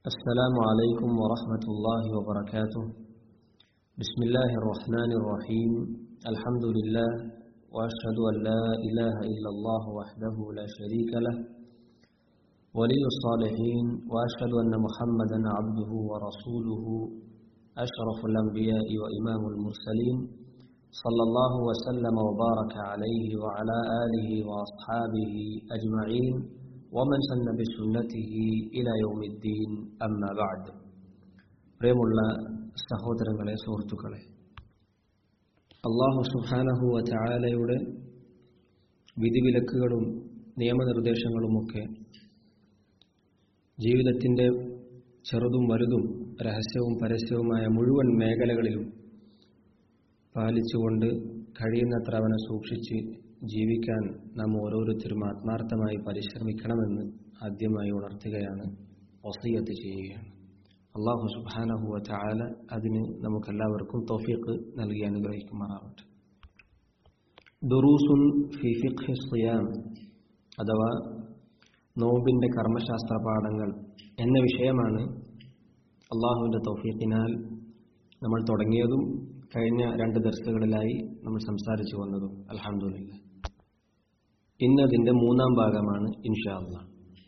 السلام عليكم ورحمة الله وبركاته بسم الله الرحمن الرحيم الحمد لله وأشهد أن لا إله إلا الله وحده لا شريك له ولي الصالحين وأشهد أن محمدا عبده ورسوله أشرف الأنبياء وإمام المرسلين صلى الله وسلم وبارك عليه وعلى آله وأصحابه أجمعين ومن سن بسنته إلى يوم الدين أما بعد പ്രിയമുള്ള സഹോദരങ്ങളെ സുഹൃത്തുക്കളെ അള്ളാഹു സുഹാനഹു ചായാലയുടെ വിധിവിലക്കുകളും നിയമനിർദ്ദേശങ്ങളുമൊക്കെ ജീവിതത്തിൻ്റെ ചെറുതും വലുതും രഹസ്യവും പരസ്യവുമായ മുഴുവൻ മേഖലകളിലും പാലിച്ചുകൊണ്ട് കഴിയുന്നത്ര അവനെ സൂക്ഷിച്ച് ജീവിക്കാൻ നാം ഓരോരുത്തരും ആത്മാർത്ഥമായി പരിശ്രമിക്കണമെന്ന് ആദ്യമായി ഉണർത്തുകയാണ് വസീയത്ത് ചെയ്യുകയാണ് അള്ളാഹു സുബാനഹുവ ചായാല അതിന് നമുക്കെല്ലാവർക്കും തോഫീക്ക് നൽകി അനുഗ്രഹിക്കുമാറാവട്ടെ ദുറൂസുൻ ഫി ഫിഖ് സിയാം അഥവാ നോമ്പിൻ്റെ കർമ്മശാസ്ത്ര പാഠങ്ങൾ എന്ന വിഷയമാണ് അള്ളാഹുവിൻ്റെ തൗഫീഖിനാൽ നമ്മൾ തുടങ്ങിയതും കഴിഞ്ഞ രണ്ട് ദർശകളിലായി നമ്മൾ സംസാരിച്ചു വന്നതും അലഹമില്ല ഇന്നതിൻ്റെ മൂന്നാം ഭാഗമാണ് ഇൻഷാ അള്ളാഹ്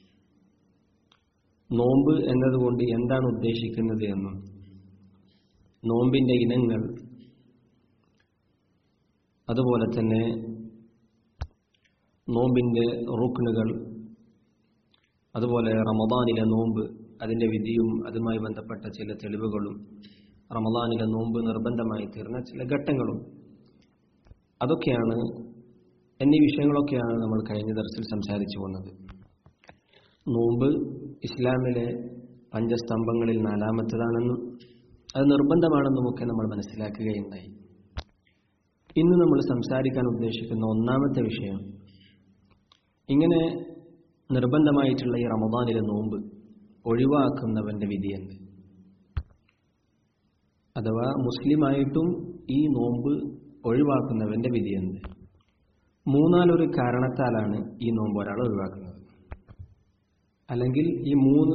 നോമ്പ് എന്നതുകൊണ്ട് എന്താണ് ഉദ്ദേശിക്കുന്നത് എന്നും നോമ്പിൻ്റെ ഇനങ്ങൾ അതുപോലെ തന്നെ നോമ്പിൻ്റെ റുക്നുകൾ അതുപോലെ റമദാനിലെ നോമ്പ് അതിൻ്റെ വിധിയും അതുമായി ബന്ധപ്പെട്ട ചില തെളിവുകളും റമദാനിലെ നോമ്പ് നിർബന്ധമായി തീർന്ന ചില ഘട്ടങ്ങളും അതൊക്കെയാണ് എന്നീ വിഷയങ്ങളൊക്കെയാണ് നമ്മൾ കഴിഞ്ഞ ദർശയിൽ സംസാരിച്ചു വന്നത് നോമ്പ് ഇസ്ലാമിലെ പഞ്ചസ്തംഭങ്ങളിൽ നാലാമത്തേതാണെന്നും അത് നിർബന്ധമാണെന്നുമൊക്കെ നമ്മൾ മനസ്സിലാക്കുകയുണ്ടായി ഇന്ന് നമ്മൾ സംസാരിക്കാൻ ഉദ്ദേശിക്കുന്ന ഒന്നാമത്തെ വിഷയം ഇങ്ങനെ നിർബന്ധമായിട്ടുള്ള ഈ റമദാനിലെ നോമ്പ് ഒഴിവാക്കുന്നവന്റെ വിധി എന്ത് അഥവാ മുസ്ലിമായിട്ടും ഈ നോമ്പ് ഒഴിവാക്കുന്നവന്റെ വിധി എന്ത് മൂന്നാലൊരു കാരണത്താലാണ് ഈ നോമ്പ് ഒരാൾ ഒഴിവാക്കുന്നത് അല്ലെങ്കിൽ ഈ മൂന്ന്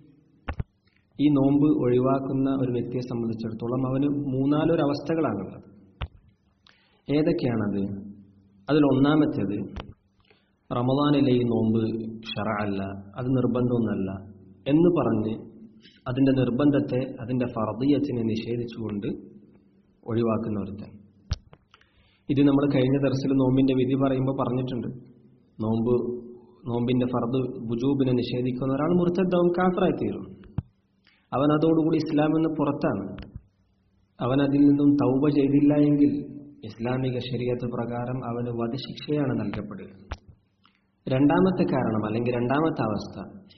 ഈ നോമ്പ് ഒഴിവാക്കുന്ന ഒരു വ്യക്തിയെ സംബന്ധിച്ചിടത്തോളം അവന് മൂന്നാലൊരു അവസ്ഥകളാണുള്ളത് ഏതൊക്കെയാണത് അതിൽ ഒന്നാമത്തേത് റമദാനിലെ ഈ നോമ്പ് ഷറ അല്ല അത് നിർബന്ധമൊന്നല്ല എന്ന് പറഞ്ഞ് അതിൻ്റെ നിർബന്ധത്തെ അതിൻ്റെ ഫർദീയത്തിനെ നിഷേധിച്ചുകൊണ്ട് ഒഴിവാക്കുന്ന ഒരുത്തൻ ഇത് നമ്മൾ കഴിഞ്ഞ ദർശയിൽ നോമ്പിൻ്റെ വിധി പറയുമ്പോൾ പറഞ്ഞിട്ടുണ്ട് നോമ്പ് നോമ്പിൻ്റെ ഫർദ് ബുജൂബിനെ നിഷേധിക്കുന്ന ഒരാൾ മുർത്തദ്ദവും കാഫറായി തീരും അവൻ അതോടുകൂടി ഇസ്ലാമിൽ നിന്ന് പുറത്താണ് അവൻ അതിൽ നിന്നും തൗബ ചെയ്തില്ല എങ്കിൽ ഇസ്ലാമിക ശരീരത്ത് പ്രകാരം അവന് വധശിക്ഷയാണ് നൽകപ്പെടുക രണ്ടാമത്തെ കാരണം അല്ലെങ്കിൽ രണ്ടാമത്തെ അവസ്ഥ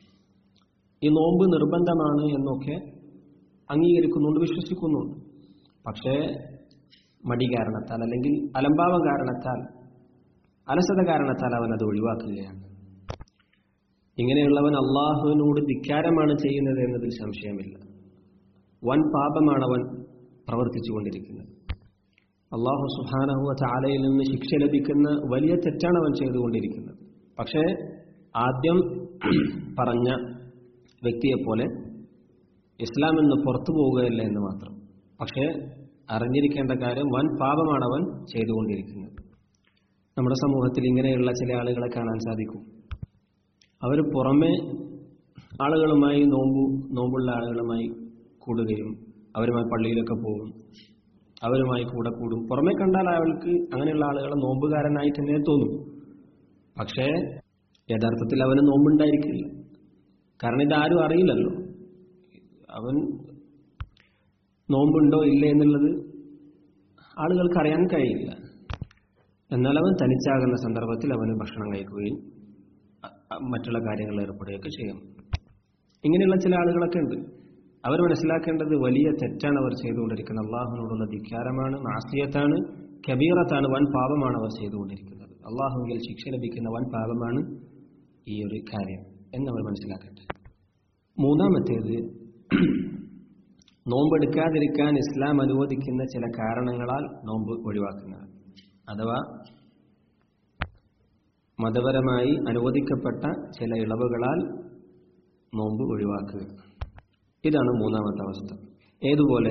ഈ നോമ്പ് നിർബന്ധമാണ് എന്നൊക്കെ അംഗീകരിക്കുന്നുണ്ട് വിശ്വസിക്കുന്നുണ്ട് പക്ഷേ മടി കാരണത്താൽ അല്ലെങ്കിൽ അലംഭാവം കാരണത്താൽ അലസത കാരണത്താൽ അവൻ അത് ഒഴിവാക്കുകയാണ് ഇങ്ങനെയുള്ളവൻ അള്ളാഹുവിനോട് ധിക്കാരമാണ് ചെയ്യുന്നത് എന്നതിൽ സംശയമില്ല വൻ പാപമാണ് അവൻ പ്രവർത്തിച്ചുകൊണ്ടിരിക്കുന്നത് അള്ളാഹു സുഹാനഹുവ ചാലയിൽ നിന്ന് ശിക്ഷ ലഭിക്കുന്ന വലിയ തെറ്റാണ് അവൻ ചെയ്തുകൊണ്ടിരിക്കുന്നത് പക്ഷേ ആദ്യം പറഞ്ഞ വ്യക്തിയെപ്പോലെ ഇസ്ലാമിൽ നിന്ന് പുറത്തു പോവുകയല്ല എന്ന് മാത്രം പക്ഷേ അറിഞ്ഞിരിക്കേണ്ട കാര്യം വൻ പാപമാണ് അവൻ ചെയ്തുകൊണ്ടിരിക്കുന്നത് നമ്മുടെ സമൂഹത്തിൽ ഇങ്ങനെയുള്ള ചില ആളുകളെ കാണാൻ സാധിക്കും അവർ പുറമെ ആളുകളുമായി നോമ്പു നോമ്പുള്ള ആളുകളുമായി കൂടുകയും അവരുമായി പള്ളിയിലൊക്കെ പോകും അവരുമായി കൂടെ കൂടും പുറമെ കണ്ടാൽ അവൾക്ക് അങ്ങനെയുള്ള ആളുകളെ നോമ്പുകാരനായി തന്നെ തോന്നും പക്ഷേ യഥാർത്ഥത്തിൽ അവന് നോമ്പുണ്ടായിരിക്കില്ല കാരണം ഇതാരും അറിയില്ലല്ലോ അവൻ നോമ്പുണ്ടോ ഇല്ലേ എന്നുള്ളത് ആളുകൾക്ക് അറിയാൻ കഴിയില്ല എന്നാൽ അവൻ തനിച്ചാകുന്ന സന്ദർഭത്തിൽ അവന് ഭക്ഷണം കഴിക്കുകയും മറ്റുള്ള കാര്യങ്ങളിൽ ഏർപ്പെടുകയൊക്കെ ചെയ്യും ഇങ്ങനെയുള്ള ചില ആളുകളൊക്കെ ഉണ്ട് അവർ മനസ്സിലാക്കേണ്ടത് വലിയ തെറ്റാണ് അവർ ചെയ്തുകൊണ്ടിരിക്കുന്നത് അള്ളാഹുവിനോടുള്ള ധിക്കാരമാണ് മാസിയത്താണ് കബീറത്താണ് വൻ പാപമാണ് അവർ ചെയ്തുകൊണ്ടിരിക്കുന്നത് അള്ളാഹുവിൽ ശിക്ഷ ലഭിക്കുന്ന വൻ പാപമാണ് ഈ ഒരു കാര്യം എന്നവർ മനസ്സിലാക്കട്ടെ മൂന്നാമത്തേത് നോമ്പെടുക്കാതിരിക്കാൻ ഇസ്ലാം അനുവദിക്കുന്ന ചില കാരണങ്ങളാൽ നോമ്പ് ഒഴിവാക്കുന്നത് അഥവാ മതപരമായി അനുവദിക്കപ്പെട്ട ചില ഇളവുകളാൽ നോമ്പ് ഒഴിവാക്കുക ഇതാണ് മൂന്നാമത്തെ അവസ്ഥ ഏതുപോലെ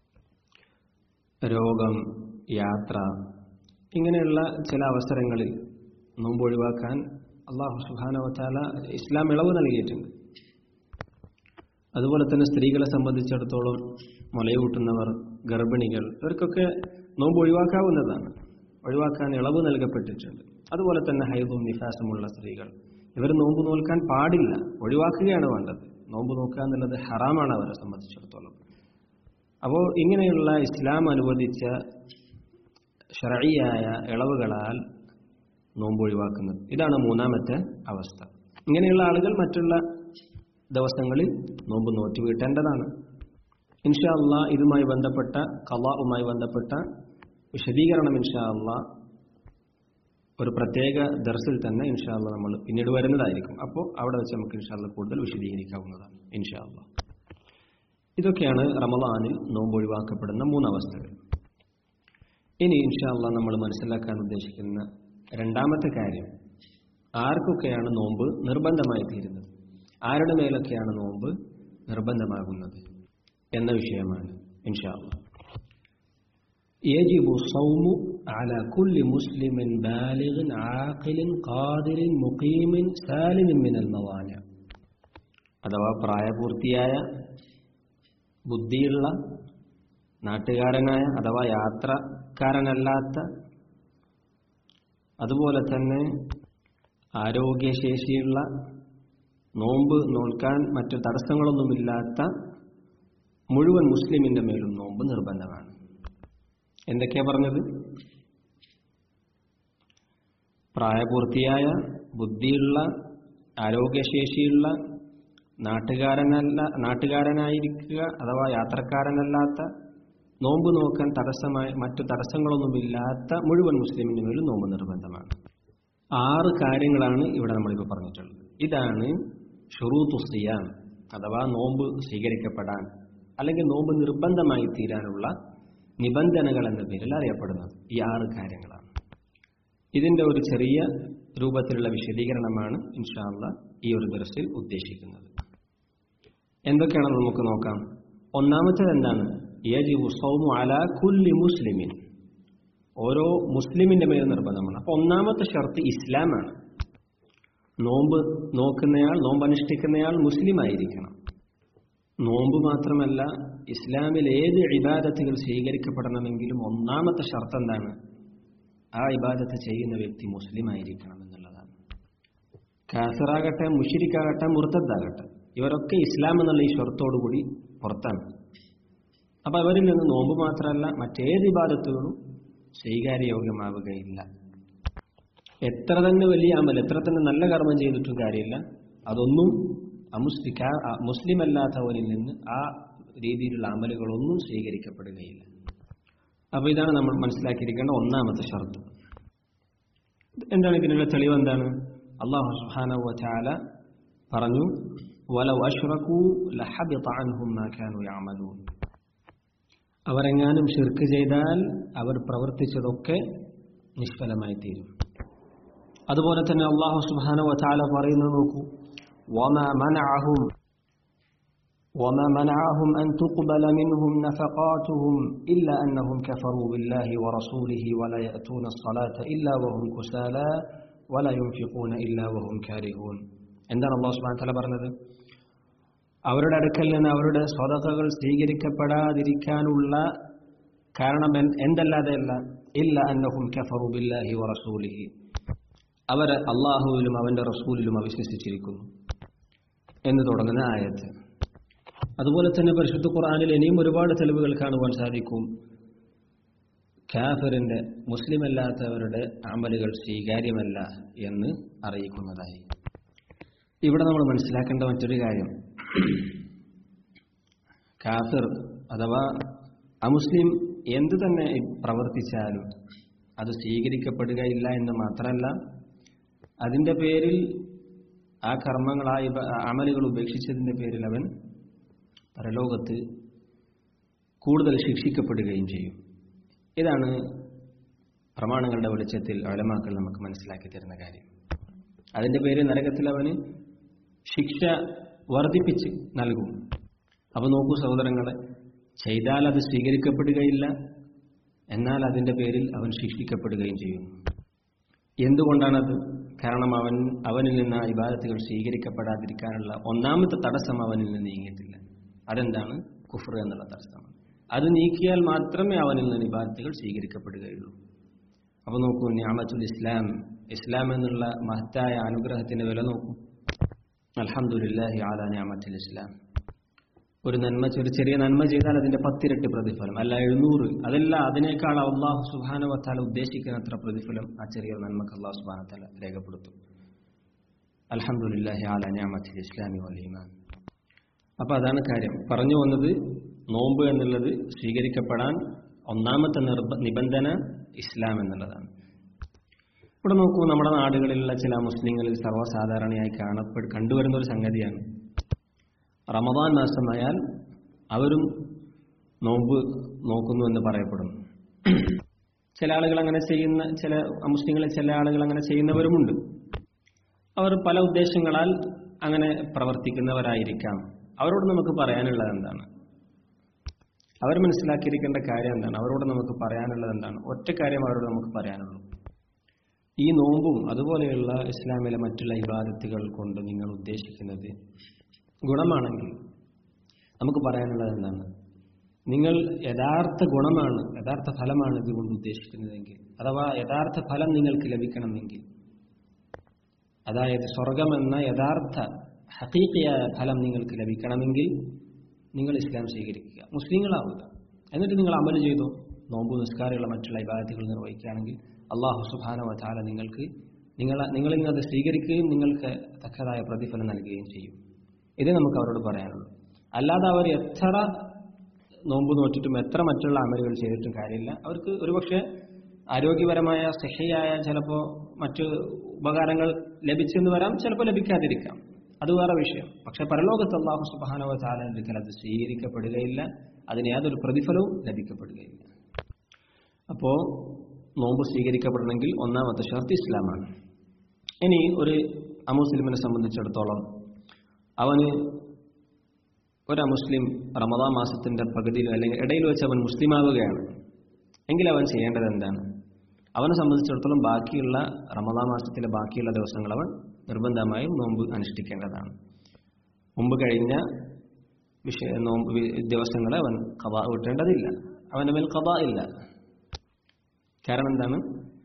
രോഗം യാത്ര ഇങ്ങനെയുള്ള ചില അവസരങ്ങളിൽ നോമ്പ് ഒഴിവാക്കാൻ അള്ളാഹു സുഹാനവത്താല ഇസ്ലാം ഇളവ് നൽകിയിട്ടുണ്ട് അതുപോലെ തന്നെ സ്ത്രീകളെ സംബന്ധിച്ചിടത്തോളം മുലയൂട്ടുന്നവർ ഗർഭിണികൾ ഇവർക്കൊക്കെ നോമ്പ് ഒഴിവാക്കാവുന്നതാണ് ഒഴിവാക്കാൻ ഇളവ് നൽകപ്പെട്ടിട്ടുണ്ട് അതുപോലെ തന്നെ ഹൈദും നിഫാസുമുള്ള സ്ത്രീകൾ ഇവർ നോമ്പ് നോൽക്കാൻ പാടില്ല ഒഴിവാക്കുകയാണ് വേണ്ടത് നോമ്പ് നോക്കുക എന്നുള്ളത് ഹറാമാണ് അവരെ സംബന്ധിച്ചിടത്തോളം അപ്പോൾ ഇങ്ങനെയുള്ള ഇസ്ലാം അനുവദിച്ച ഷറയിയായ ഇളവുകളാൽ നോമ്പ് ഒഴിവാക്കുന്നത് ഇതാണ് മൂന്നാമത്തെ അവസ്ഥ ഇങ്ങനെയുള്ള ആളുകൾ മറ്റുള്ള ദിവസങ്ങളിൽ നോമ്പ് നോറ്റ് വീട്ടേണ്ടതാണ് ഇൻഷാ അള്ളാ ഇതുമായി ബന്ധപ്പെട്ട കലാവുമായി ബന്ധപ്പെട്ട വിശദീകരണം ഇൻഷാ അള്ളാ ഒരു പ്രത്യേക ദർസിൽ തന്നെ ഇൻഷാ അള്ളാ നമ്മൾ പിന്നീട് വരുന്നതായിരിക്കും അപ്പോൾ അവിടെ വെച്ച് നമുക്ക് ഇൻഷാ അള്ളാ കൂടുതൽ വിശദീകരിക്കാവുന്നതാണ് ഇൻഷാ അള്ളാ ഇതൊക്കെയാണ് റമദാനിൽ നോമ്പ് ഒഴിവാക്കപ്പെടുന്ന മൂന്നവസ്ഥകൾ ഇനി ഇൻഷാ അള്ളാ നമ്മൾ മനസ്സിലാക്കാൻ ഉദ്ദേശിക്കുന്ന രണ്ടാമത്തെ കാര്യം ആർക്കൊക്കെയാണ് നോമ്പ് നിർബന്ധമായി തീരുന്നത് ആരുടെ മേലൊക്കെയാണ് നോമ്പ് നിർബന്ധമാകുന്നത് എന്ന വിഷയമാണ് ഇൻഷാ അള്ളാ يجب الصوم على كل مسلم بالغ عاقل قادر مقيم سالم من الموانع അഥവാ പ്രായപൂർത്തിയായ ബുദ്ധിയുള്ള നാട്ടുകാരനായ അഥവാ യാത്രക്കാരനല്ലാത്ത അതുപോലെ തന്നെ ആരോഗ്യശേഷിയുള്ള നോമ്പ് നോൽക്കാൻ മറ്റു തടസ്സങ്ങളൊന്നുമില്ലാത്ത മുഴുവൻ മുസ്ലിമിന്റെ മേലും നോമ്പ് നിർബന്ധമാണ് എന്തൊക്കെയാ പറഞ്ഞത് പ്രായപൂർത്തിയായ ബുദ്ധിയുള്ള ആരോഗ്യശേഷിയുള്ള നാട്ടുകാരനല്ല നാട്ടുകാരനായിരിക്കുക അഥവാ യാത്രക്കാരനല്ലാത്ത നോമ്പ് നോക്കാൻ തടസ്സമായി മറ്റു തടസ്സങ്ങളൊന്നുമില്ലാത്ത മുഴുവൻ മുസ്ലിമിന്റെ മേലും നോമ്പ് നിർബന്ധമാണ് ആറ് കാര്യങ്ങളാണ് ഇവിടെ നമ്മളിപ്പോൾ പറഞ്ഞിട്ടുള്ളത് ഇതാണ് ഷുറൂത്തു സിയാം അഥവാ നോമ്പ് സ്വീകരിക്കപ്പെടാൻ അല്ലെങ്കിൽ നോമ്പ് നിർബന്ധമായി തീരാനുള്ള നിബന്ധനകൾ എന്ന പേരിൽ അറിയപ്പെടുന്നത് ഈ ആറ് കാര്യങ്ങളാണ് ഇതിന്റെ ഒരു ചെറിയ രൂപത്തിലുള്ള വിശദീകരണമാണ് ഇൻഷാല്ല ഈ ഒരു ദർശയിൽ ഉദ്ദേശിക്കുന്നത് എന്തൊക്കെയാണെന്ന് നമുക്ക് നോക്കാം ഒന്നാമത്തേത് എന്താണ് യജിബു സൗമു അല കുല്ലി മുസ്ലിമിൻ ഓരോ മുസ്ലിമിന്റെ മേൽ നിർബന്ധമാണ് അപ്പൊ ഒന്നാമത്തെ ഷർത്ത് ഇസ്ലാമാണ് നോമ്പ് നോക്കുന്നയാൾ നോമ്പ് അനുഷ്ഠിക്കുന്നയാൾ മുസ്ലിം ആയിരിക്കണം നോമ്പ് മാത്രമല്ല ഇസ്ലാമിൽ ഏത് ഇബാദത്തുകൾ സ്വീകരിക്കപ്പെടണമെങ്കിലും ഒന്നാമത്തെ ഷർത്ത് എന്താണ് ആ ഇബാദത്ത് ചെയ്യുന്ന വ്യക്തി മുസ്ലിം ആയിരിക്കണം എന്നുള്ളതാണ് കാസറാകട്ടെ മുഷിരിക്കാകട്ടെ മുർത്തദ്ദാകട്ടെ ഇവരൊക്കെ ഇസ്ലാം എന്നുള്ള ഈ ഷർത്തോടുകൂടി പുറത്താണ് അപ്പൊ അവരിൽ നിന്ന് നോമ്പ് മാത്രമല്ല മറ്റേത് ഇബാദത്തുകളും സ്വീകാര്യയോഗ്യമാവുകയില്ല എത്ര തന്നെ വലിയ അമൽ എത്ര തന്നെ നല്ല കർമ്മം ചെയ്തിട്ടും കാര്യമില്ല അതൊന്നും അമുസ്ലിക്ക മുസ്ലിം അല്ലാത്തവരിൽ നിന്ന് ആ രീതിയിലുള്ള അമലുകളൊന്നും സ്വീകരിക്കപ്പെടുകയില്ല അപ്പൊ ഇതാണ് നമ്മൾ മനസ്സിലാക്കിയിരിക്കേണ്ട ഒന്നാമത്തെ ഷർത്ത് എന്താണ് ഇതിനുള്ള തെളിവ് എന്താണ് അള്ളാഹു സുബ്ഹാനഹു വതആല പറഞ്ഞു വലൗ അഷ്റകൂ ലഹബിത അൻഹും മാ കാനൂ യഅമലൂൻ അവരെങ്ങാനും ഷിർക്ക് ചെയ്താൽ അവർ പ്രവർത്തിച്ചതൊക്കെ നിഷ്ഫലമായി തീരും അതുപോലെ തന്നെ അള്ളാഹു സുബ്ഹാനഹു വതആല പറയുന്നത് നോക്കൂ وما منعهم وما منعهم أن تقبل منهم نفقاتهم إلا أنهم كفروا بالله ورسوله ولا يأتون الصلاة إلا وهم كسالى ولا ينفقون إلا وهم كارهون എന്താണ് അള്ളാഹു സുബ്ഹാനഹു വതആല പറഞ്ഞത് അവരുടെ അടുക്കൽ നിന്ന് അവരുടെ സ്വതകൾ സ്വീകരിക്കപ്പെടാതിരിക്കാനുള്ള കാരണം എന്തല്ലാതെയല്ല ഇല്ല അന്നഹും കഫറു ബില്ലാഹി വറസൂലിഹി അവർ അള്ളാഹുവിലും അവന്റെ റസൂലിലും അവിശ്വസിച്ചിരിക്കുന്നു എന്ന് തുടങ്ങുന്ന ആയത്ത് അതുപോലെ തന്നെ പരിശുദ്ധ ഖുർആനിൽ ഇനിയും ഒരുപാട് തെളിവുകൾ കാണുവാൻ സാധിക്കും കാഫറിന്റെ മുസ്ലിം അല്ലാത്തവരുടെ അമലുകൾ സ്വീകാര്യമല്ല എന്ന് അറിയിക്കുന്നതായി ഇവിടെ നമ്മൾ മനസ്സിലാക്കേണ്ട മറ്റൊരു കാര്യം കാഫിർ അഥവാ അമുസ്ലിം എന്തു തന്നെ പ്രവർത്തിച്ചാലും അത് സ്വീകരിക്കപ്പെടുകയില്ല എന്ന് മാത്രമല്ല അതിന്റെ പേരിൽ ആ കർമ്മങ്ങൾ ആ അമലുകൾ ഉപേക്ഷിച്ചതിന്റെ പേരിൽ അവൻ പരലോകത്ത് കൂടുതൽ ശിക്ഷിക്കപ്പെടുകയും ചെയ്യും ഇതാണ് പ്രമാണങ്ങളുടെ വെളിച്ചത്തിൽ അലമാക്കൾ നമുക്ക് മനസ്സിലാക്കി തരുന്ന കാര്യം അതിന്റെ പേരിൽ നരകത്തിൽ അവന് ശിക്ഷ വർദ്ധിപ്പിച്ച് നൽകും അപ്പോൾ നോക്കൂ സഹോദരങ്ങളെ ചെയ്താൽ അത് സ്വീകരിക്കപ്പെടുകയില്ല എന്നാൽ അതിന്റെ പേരിൽ അവൻ ശിക്ഷിക്കപ്പെടുകയും ചെയ്യുന്നു എന്തുകൊണ്ടാണത് കാരണം അവൻ അവനിൽ നിന്ന് ആ ഇബാദത്തുകൾ സ്വീകരിക്കപ്പെടാതിരിക്കാനുള്ള ഒന്നാമത്തെ തടസ്സം അവനിൽ നിന്ന് നീങ്ങിയിട്ടില്ല അതെന്താണ് കുഫർ എന്നുള്ള തടസ്സമാണ് അത് നീക്കിയാൽ മാത്രമേ അവനിൽ നിന്ന് ഇബാദത്തുകൾ സ്വീകരിക്കപ്പെടുകയുള്ളൂ അപ്പോൾ നോക്കൂ ഞാമത്തുൽ ഇസ്ലാം ഇസ്ലാം എന്നുള്ള മഹത്തായ അനുഗ്രഹത്തിന്റെ വില നോക്കൂ അലഹമുല്ലാഹി ആല ഞാമത്തുൽ ഇസ്ലാം ഒരു നന്മ ഒരു ചെറിയ നന്മ ചെയ്താൽ അതിന്റെ പത്തിരട്ടി പ്രതിഫലം അല്ല എഴുന്നൂറ് അതല്ല അതിനേക്കാൾ അള്ളാഹു സുബാനവത്താല ഉദ്ദേശിക്കുന്ന അത്ര പ്രതിഫലം ആ ചെറിയ നന്മക്ക് അള്ളാഹു സുബാനത്താല രേഖപ്പെടുത്തും അലഹമുല്ലാഹി ആല ഞാമത്തുൽ ഇസ്ലാമി വലീമാൻ അപ്പൊ അതാണ് കാര്യം പറഞ്ഞു വന്നത് നോമ്പ് എന്നുള്ളത് സ്വീകരിക്കപ്പെടാൻ ഒന്നാമത്തെ നിർബ നിബന്ധന ഇസ്ലാം എന്നുള്ളതാണ് ഇവിടെ നോക്കൂ നമ്മുടെ നാടുകളിലുള്ള ചില മുസ്ലിങ്ങളിൽ സർവ്വസാധാരണയായി കാണപ്പെട് കണ്ടുവരുന്ന ഒരു സംഗതിയാണ് റമദാൻ മാസമായാൽ അവരും നോമ്പ് നോക്കുന്നു എന്ന് പറയപ്പെടുന്നു ചില ആളുകൾ അങ്ങനെ ചെയ്യുന്ന ചില മുസ്ലിങ്ങളിൽ ചില ആളുകൾ അങ്ങനെ ചെയ്യുന്നവരുമുണ്ട് അവർ പല ഉദ്ദേശങ്ങളാൽ അങ്ങനെ പ്രവർത്തിക്കുന്നവരായിരിക്കാം അവരോട് നമുക്ക് പറയാനുള്ളത് എന്താണ് അവർ മനസ്സിലാക്കിയിരിക്കേണ്ട കാര്യം എന്താണ് അവരോട് നമുക്ക് പറയാനുള്ളത് എന്താണ് ഒറ്റ കാര്യം അവരോട് നമുക്ക് പറയാനുള്ളൂ ഈ നോമ്പും അതുപോലെയുള്ള ഇസ്ലാമിലെ മറ്റുള്ള ഇബാദത്തുകൾ കൊണ്ട് നിങ്ങൾ ഉദ്ദേശിക്കുന്നത് ഗുണമാണെങ്കിൽ നമുക്ക് പറയാനുള്ളത് എന്താണ് നിങ്ങൾ യഥാർത്ഥ ഗുണമാണ് യഥാർത്ഥ ഫലമാണ് ഇതുകൊണ്ട് ഉദ്ദേശിക്കുന്നതെങ്കിൽ അഥവാ യഥാർത്ഥ ഫലം നിങ്ങൾക്ക് ലഭിക്കണമെങ്കിൽ അതായത് സ്വർഗമെന്ന യഥാർത്ഥ ഹക്കീക്കയായ ഫലം നിങ്ങൾക്ക് ലഭിക്കണമെങ്കിൽ നിങ്ങൾ ഇസ്ലാം സ്വീകരിക്കുക മുസ്ലിങ്ങളാവുക എന്നിട്ട് നിങ്ങൾ അമൽ ചെയ്തോ നോമ്പ് നിസ്കാരമുള്ള മറ്റുള്ള ഇബാദത്തുകൾ നിർവഹിക്കുകയാണെങ്കിൽ അള്ളാഹു സുബാന വധാല നിങ്ങൾക്ക് നിങ്ങൾ നിങ്ങളിൽ നിന്ന് അത് സ്വീകരിക്കുകയും നിങ്ങൾക്ക് തക്കതായ പ്രതിഫലം നൽകുകയും ചെയ്യും ഇത് നമുക്ക് അവരോട് പറയാനുള്ളൂ അല്ലാതെ അവർ എത്ര നോമ്പ് നോറ്റിട്ടും എത്ര മറ്റുള്ള അമലുകൾ ചെയ്തിട്ടും കാര്യമില്ല അവർക്ക് ഒരുപക്ഷെ ആരോഗ്യപരമായ സഹയായ ചിലപ്പോൾ മറ്റു ഉപകാരങ്ങൾ ലഭിച്ചെന്ന് വരാം ചിലപ്പോൾ ലഭിക്കാതിരിക്കാം അത് വേറെ വിഷയം പക്ഷെ പരലോകത്ത് അള്ളാഹു സുബാനവ ചാലൊരിക്കൽ അത് സ്വീകരിക്കപ്പെടുകയില്ല അതിന് യാതൊരു പ്രതിഫലവും ലഭിക്കപ്പെടുകയില്ല അപ്പോ നോമ്പ് സ്വീകരിക്കപ്പെടണമെങ്കിൽ ഒന്നാമത്തെ ഷർത്ത് ഇസ്ലാമാണ് ഇനി ഒരു അമുസ്ലിമിനെ സംബന്ധിച്ചിടത്തോളം അവന് ഒരു അമുസ്ലിം റമദാ മാസത്തിന്റെ പകുതിയിൽ അല്ലെങ്കിൽ ഇടയിൽ വെച്ച് അവൻ മുസ്ലിമാവുകയാണ് എങ്കിൽ അവൻ ചെയ്യേണ്ടത് എന്താണ് അവനെ സംബന്ധിച്ചിടത്തോളം ബാക്കിയുള്ള റമദാ മാസത്തിലെ ബാക്കിയുള്ള ദിവസങ്ങൾ അവൻ നിർബന്ധമായും നോമ്പ് അനുഷ്ഠിക്കേണ്ടതാണ് മുമ്പ് കഴിഞ്ഞ വിഷയ നോമ്പ് ദിവസങ്ങളെ അവൻ കഥ വിട്ടേണ്ടതില്ല അവന്റെ മേൽ കഥ ഇല്ല കാരണം എന്താണ്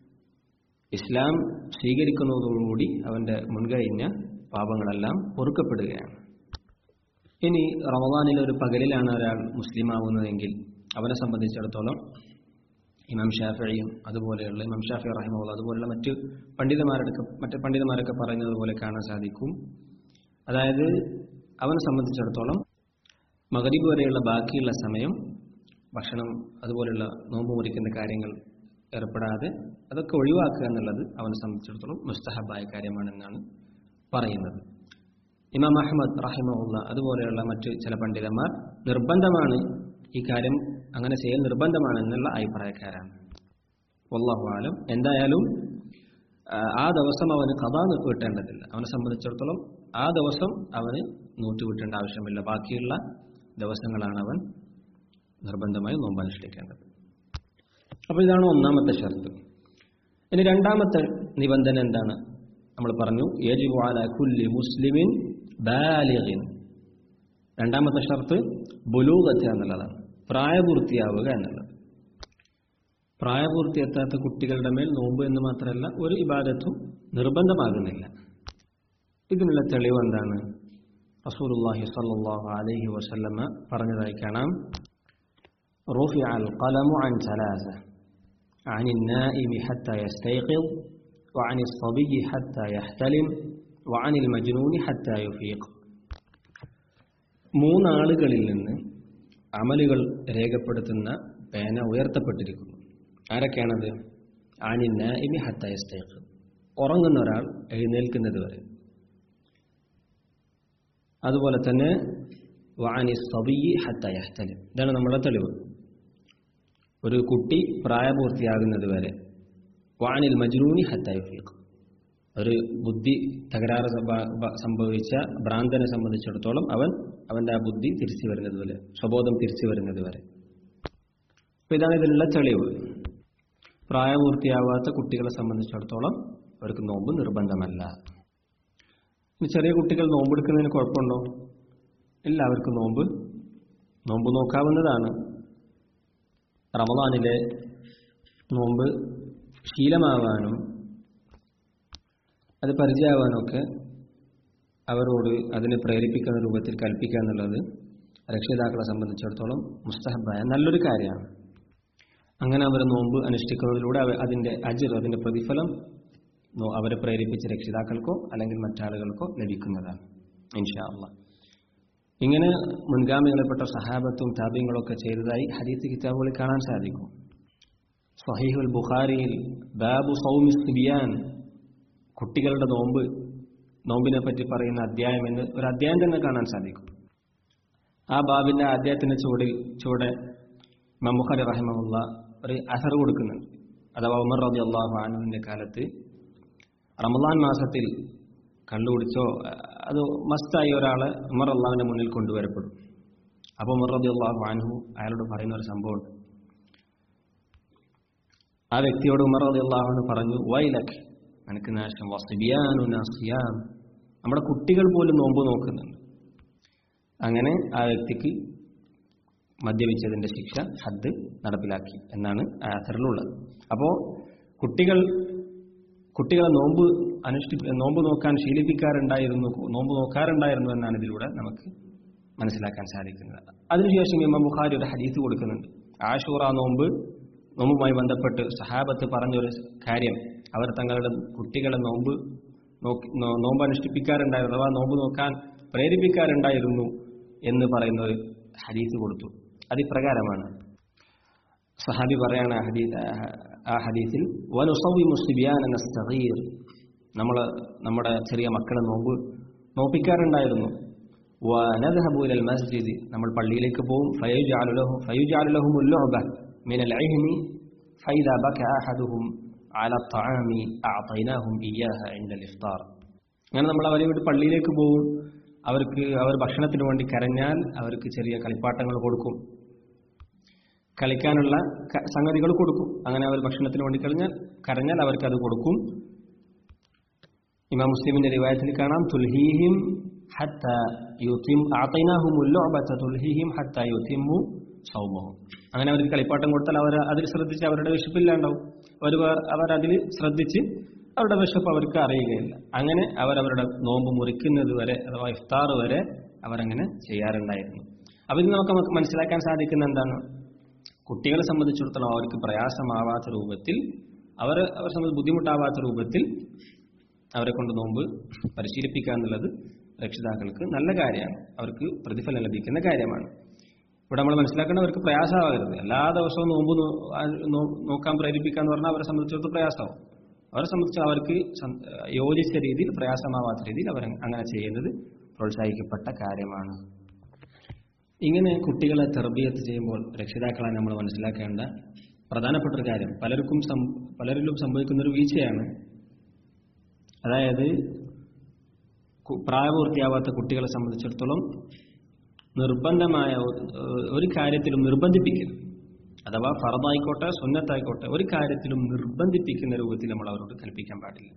ഇസ്ലാം സ്വീകരിക്കുന്നതോടുകൂടി അവന്റെ മുൻകഴിഞ്ഞ പാപങ്ങളെല്ലാം പൊറുക്കപ്പെടുകയാണ് ഇനി റമദാനിലെ ഒരു പകലിലാണ് ഒരാൾ മുസ്ലിം ആവുന്നതെങ്കിൽ അവനെ സംബന്ധിച്ചിടത്തോളം ഇമാം ഷാഫിയും അതുപോലെയുള്ള ഇമാം ഷാഫി റഹിമുള്ള അതുപോലുള്ള മറ്റ് പണ്ഡിതന്മാരൊക്കെ മറ്റ് പണ്ഡിതന്മാരൊക്കെ പറയുന്നത് പോലെ കാണാൻ സാധിക്കും അതായത് അവനെ സംബന്ധിച്ചിടത്തോളം മകരീബ് വരെയുള്ള ബാക്കിയുള്ള സമയം ഭക്ഷണം അതുപോലെയുള്ള നോമ്പ് മുറിക്കുന്ന കാര്യങ്ങൾ ഏർപ്പെടാതെ അതൊക്കെ ഒഴിവാക്കുക എന്നുള്ളത് അവനെ സംബന്ധിച്ചിടത്തോളം മുസ്തഹബായ കാര്യമാണെന്നാണ് പറയുന്നത് ഇമാം അഹമ്മദ് റഹിമുള്ള അതുപോലെയുള്ള മറ്റ് ചില പണ്ഡിതന്മാർ നിർബന്ധമാണ് ഈ കാര്യം അങ്ങനെ ചെയ്യൽ നിർബന്ധമാണ് എന്നുള്ള അഭിപ്രായക്കാരാണ് വല്ലാഹു ആലം എന്തായാലും ആ ദിവസം അവന് കഥ വിട്ടേണ്ടതില്ല അവനെ സംബന്ധിച്ചിടത്തോളം ആ ദിവസം അവന് നൂറ്റുവിട്ടേണ്ട ആവശ്യമില്ല ബാക്കിയുള്ള ദിവസങ്ങളാണ് അവൻ നിർബന്ധമായി നോമ്പനുഷ്ഠിക്കേണ്ടത് അപ്പോൾ ഇതാണ് ഒന്നാമത്തെ ഷർത്ത് ഇനി രണ്ടാമത്തെ നിബന്ധന എന്താണ് നമ്മൾ പറഞ്ഞു യജിബു അല കുല്ലി മുസ്ലിമിൻ ബാലിഗിൻ രണ്ടാമത്തെ ഷർത്ത് ബുലൂഗത്ത് എന്നുള്ളതാണ് പ്രായപൂർത്തിയാവുക എന്നുള്ളത് പ്രായപൂർത്തി എത്താത്ത കുട്ടികളുടെ മേൽ നോമ്പ് എന്ന് മാത്രമല്ല ഒരു ഇബാദത്തും നിർബന്ധമാകുന്നില്ല ഇതിനുള്ള തെളിവ് എന്താണ് റസൂലുള്ളാഹി സ്വല്ലല്ലാഹു അലൈഹി വസല്ലമ പറഞ്ഞതായി കാണാം رفع القلم عن ثلاثة عن النائم حتى يستيقظ وعن الصبي حتى يحتلم وعن المجنون حتى يفيق മൂന്നാളുകളിൽ നിന്ന് അമലുകൾ രേഖപ്പെടുത്തുന്ന പേന ഉയർത്തപ്പെട്ടിരിക്കുന്നു ആരൊക്കെയാണത് ആനിന്ന ഇനി ഹത്തയസ്തേക്ക് ഉറങ്ങുന്ന ഒരാൾ എഴുന്നേൽക്കുന്നത് വരെ അതുപോലെ തന്നെ വാനി സബിയി ഹത്തയഹ്തല് ഇതാണ് നമ്മുടെ തെളിവ് ഒരു കുട്ടി പ്രായപൂർത്തിയാകുന്നത് വരെ വാനിൽ മജ്നൂനി ഹത്തയുഫീഖ് ഒരു ബുദ്ധി തകരാറ് സംഭ- ബ- സംഭവിച്ച ഭ്രാന്തനെ സംബന്ധിച്ചിടത്തോളം അവൻ അവന്റെ ആ ബുദ്ധി തിരിച്ചു വരുന്നത് വരെ സ്വബോധം തിരിച്ചു വരുന്നത് വരെ അപ്പൊ ഇതാണ് ഇതിനുള്ള തെളിവ് പ്രായപൂർത്തിയാവാത്ത കുട്ടികളെ സംബന്ധിച്ചിടത്തോളം അവർക്ക് നോമ്പ് നിർബന്ധമല്ല ഇനി ചെറിയ കുട്ടികൾ നോമ്പെടുക്കുന്നതിന് കുഴപ്പമുണ്ടോ ഇല്ല അവർക്ക് നോമ്പ് നോമ്പ് നോക്കാവുന്നതാണ് റമദാനിലെ നോമ്പ് ശീലമാവാനും അത് പരിചയമാവാനൊക്കെ അവരോട് അതിനെ പ്രേരിപ്പിക്കുന്ന രൂപത്തിൽ കൽപ്പിക്കുക എന്നുള്ളത് രക്ഷിതാക്കളെ സംബന്ധിച്ചിടത്തോളം മുസ്തഹബായ നല്ലൊരു കാര്യമാണ് അങ്ങനെ അവർ നോമ്പ് അനുഷ്ഠിക്കുന്നതിലൂടെ അവ- അതിന്റെ അജിർ അതിന്റെ പ്രതിഫലം നോ- അവരെ പ്രേരിപ്പിച്ച രക്ഷിതാക്കൾക്കോ അല്ലെങ്കിൽ മറ്റാളുകൾക്കോ ലഭിക്കുന്നതാണ് ഇൻഷാ അള്ളാഹ് ഇങ്ങനെ മുൻഗാമികളെപ്പെട്ട സഹാബത്തും താപ്യങ്ങളൊക്കെ ചെയ്തതായി ഹദീസ് കിതാബുകളിൽ കാണാൻ സാധിക്കും സഹീഹുൽ ബുഖാരിയിൽ ബാബു സൗമി സുബിയാൻ കുട്ടികളുടെ നോമ്പ് നോമ്പിനെ പറ്റി പറയുന്ന അധ്യായം എന്ന് ഒരു അധ്യായം തന്നെ കാണാൻ സാധിക്കും ആ ബാബിന്റെ ആ അധ്യായത്തിന്റെ ചുവടിൽ ചുവടെ മമുഖരി റഹിമുള്ള ഒരു അസർ കൊടുക്കുന്നുണ്ട് അഥവാ ഉമർ റബി അള്ളാഹു ആനുവിന്റെ കാലത്ത് റമദാൻ മാസത്തിൽ കള്ളുകുടിച്ചോ അത് മസ്തായി ഒരാളെ ഉമർ അള്ളാഹുവിന്റെ മുന്നിൽ കൊണ്ടുവരപ്പെടും അപ്പോൾ ഉമർ റബി അള്ളാഹു ആൻഹു അയാളോട് പറയുന്ന ഒരു സംഭവമുണ്ട് ആ വ്യക്തിയോട് ഉമർ റബി അള്ളാഹുവിന് പറഞ്ഞു വൈലഖ് നിനക്ക് നാശം വസിബിയാനു നസിയാം നമ്മുടെ കുട്ടികൾ പോലും നോമ്പ് നോക്കുന്നുണ്ട് അങ്ങനെ ആ വ്യക്തിക്ക് മദ്യപിച്ചതിന്റെ ശിക്ഷ ഹദ് നടപ്പിലാക്കി എന്നാണ് ആഥറിലുള്ളത് അപ്പോൾ കുട്ടികൾ കുട്ടികളെ നോമ്പ് അനുഷ്ഠി നോമ്പ് നോക്കാൻ ശീലിപ്പിക്കാറുണ്ടായിരുന്നു നോമ്പ് നോക്കാറുണ്ടായിരുന്നു എന്നാണ് ഇതിലൂടെ നമുക്ക് മനസ്സിലാക്കാൻ സാധിക്കുന്നത് അതിനുശേഷം ഇമാം ബുഖാരി ഒരു ഹദീസ് കൊടുക്കുന്നുണ്ട് ആഷൂറ നോമ്പ് നോമ്പുമായി ബന്ധപ്പെട്ട് സഹാബത്ത് പറഞ്ഞൊരു കാര്യം അവർ തങ്ങളുടെ കുട്ടികളെ നോമ്പ് നോക്കി നോ- നോമ്പ് അനുഷ്ഠിപ്പിക്കാറുണ്ടായിരുന്നു അഥവാ നോമ്പ് നോക്കാൻ പ്രേരിപ്പിക്കാറുണ്ടായിരുന്നു എന്ന് പറയുന്ന ഒരു ഹദീസ് കൊടുത്തു അതിപ്രകാരമാണ് സഹാബി പറയാണ് ആ ഹദീ- ആ ഹദീസിൽ വനുസവി മുസ്ലിബിയാൻ എന്ന സഹീർ നമ്മൾ നമ്മുടെ ചെറിയ മക്കളെ നോമ്പ് നോപ്പിക്കാറുണ്ടായിരുന്നു വനദ്ഹബു ഇലൽ മസ്ജിദ് നമ്മൾ പള്ളിയിലേക്ക് പോകും ഫയജാലു ലഹു ഫയജാലു ലഹും ഉല്ലുഅബ മിനൽ ഇൽമി ഫൈദാ ബക അഹദുഹും അല الطعام അഅതൈനാഹും ഇയ്യാഹ ഇൻദ ഇഫ്താർ അങ്ങനെ നമ്മൾ അവരെ വിട്ട് പള്ളിയിലേക്ക് പോകും അവർക്ക് അവർ ഭക്ഷണത്തിന് വേണ്ടി കരഞ്ഞാൽ അവർക്ക് ചെറിയ കളിപ്പാട്ടങ്ങൾ കൊടുക്കും കളിക്കാനുള്ള ക- സംഗതികൾ കൊടുക്കും അങ്ങനെ അവർ ഭക്ഷണത്തിന് വേണ്ടി കഴിഞ്ഞാൽ കരഞ്ഞാൽ അവർക്ക് അത് കൊടുക്കും ഇമാം മുസ്ലിമിന്റെ റിവായത്തിൽ കാണാം തുൽഹീഹിം ഹത്ത യുത്തിം ആതൈനാഹുമുൽ ലുഅബത തുൽഹീഹിം ഹത്ത യുത്തിമു സൗമഹും അങ്ങനെ അവർക്ക് കളിപ്പാട്ടം കൊടുത്താൽ അവർ അതിൽ ശ്രദ്ധിച്ച് അവരുടെ വിശപ്പില്ലാണ്ടാവും അവർ വേ- അവർ അതിൽ ശ്രദ്ധിച്ച് അവരുടെ വിശപ്പ് അവർക്ക് അറിയുകയില്ല അങ്ങനെ അവർ അവരുടെ നോമ്പ് മുറിക്കുന്നത് വരെ അഥവാ ഇഫ്താർ വരെ അവരങ്ങനെ ചെയ്യാറുണ്ടായിരുന്നു അപ്പൊ ഇത് നമുക്ക് നമുക്ക് മനസ്സിലാക്കാൻ സാധിക്കുന്ന എന്താണ് കുട്ടികളെ സംബന്ധിച്ചിടത്തോളം അവർക്ക് പ്രയാസമാവാത്ത രൂപത്തിൽ അവർ അവരെ സംബന്ധിച്ച് ബുദ്ധിമുട്ടാവാത്ത രൂപത്തിൽ അവരെ കൊണ്ട് നോമ്പ് പരിശീലിപ്പിക്കുക എന്നുള്ളത് രക്ഷിതാക്കൾക്ക് നല്ല കാര്യമാണ് അവർക്ക് പ്രതിഫലം ലഭിക്കുന്ന കാര്യമാണ് ഇവിടെ നമ്മൾ മനസ്സിലാക്കേണ്ട അവർക്ക് പ്രയാസമാകരുത് എല്ലാ ദിവസവും നോമ്പ് നോ- ആ നോ- നോക്കാൻ പ്രേരിപ്പിക്കുക എന്ന് പറഞ്ഞാൽ അവരെ സംബന്ധിച്ചിടത്തോളം പ്രയാസമാവും അവരെ സംബന്ധിച്ച് അവർക്ക് സം- യോജിച്ച രീതിയിൽ പ്രയാസമാവാത്ത രീതിയിൽ അവർ അങ്ങനെ ചെയ്യുന്നത് പ്രോത്സാഹിക്കപ്പെട്ട കാര്യമാണ് ഇങ്ങനെ കുട്ടികളെ തെർബിയത്ത് ചെയ്യുമ്പോൾ രക്ഷിതാക്കളെ നമ്മൾ മനസ്സിലാക്കേണ്ട പ്രധാനപ്പെട്ട ഒരു കാര്യം പലർക്കും സം- പലരിലും സംഭവിക്കുന്ന ഒരു വീഴ്ചയാണ് അതായത് കു- പ്രായപൂർത്തിയാവാത്ത കുട്ടികളെ സംബന്ധിച്ചിടത്തോളം നിർബന്ധമായ ഒ- ഒരു കാര്യത്തിലും നിർബന്ധിപ്പിക്കൽ അഥവാ ഫറദായിക്കോട്ടെ സുന്നത്തായിക്കോട്ടെ ഒരു കാര്യത്തിലും നിർബന്ധിപ്പിക്കുന്ന രൂപത്തിൽ നമ്മൾ അവരോട് കൽപ്പിക്കാൻ പാടില്ല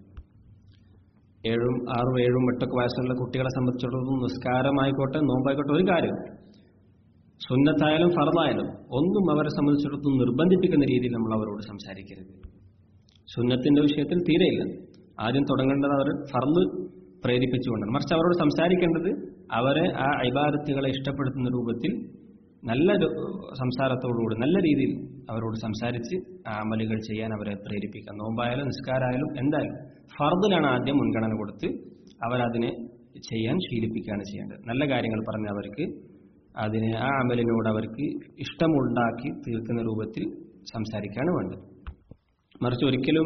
ഏഴും ആറും ഏഴും എട്ടൊക്കെ വയസ്സുള്ള കുട്ടികളെ സംബന്ധിച്ചിടത്തോളം നിസ്കാരമായിക്കോട്ടെ നോമ്പായിക്കോട്ടെ ഒരു കാര്യം സുന്നത്തായാലും ഫറദായാലും ഒന്നും അവരെ സംബന്ധിച്ചിടത്തോളം നിർബന്ധിപ്പിക്കുന്ന രീതിയിൽ നമ്മൾ അവരോട് സംസാരിക്കരുത് സുന്നത്തിന്റെ വിഷയത്തിൽ തീരെയില്ല ആദ്യം തുടങ്ങേണ്ടത് അവർ ഫർദ് പ്രേരിപ്പിച്ചുകൊണ്ടാണ് മറിച്ച് അവരോട് സംസാരിക്കേണ്ടത് അവരെ ആ ഇബാദത്തുകളെ ഇഷ്ടപ്പെടുത്തുന്ന രൂപത്തിൽ നല്ല രു- സംസാരത്തോടുകൂടി നല്ല രീതിയിൽ അവരോട് സംസാരിച്ച് ആ അമലുകൾ ചെയ്യാൻ അവരെ പ്രേരിപ്പിക്കുക നോമ്പായാലും നിസ്കാരമായാലും എന്തായാലും ഫർദിലാണ് ആദ്യം മുൻഗണന കൊടുത്ത് അവരതിനെ ചെയ്യാൻ ശീലിപ്പിക്കുകയാണ് ചെയ്യേണ്ടത് നല്ല കാര്യങ്ങൾ പറഞ്ഞ് അവർക്ക് അതിനെ ആ അമലിനോട് അവർക്ക് ഇഷ്ടമുണ്ടാക്കി തീർക്കുന്ന രൂപത്തിൽ സംസാരിക്കുകയാണ് വേണ്ടത് മറിച്ച് ഒരിക്കലും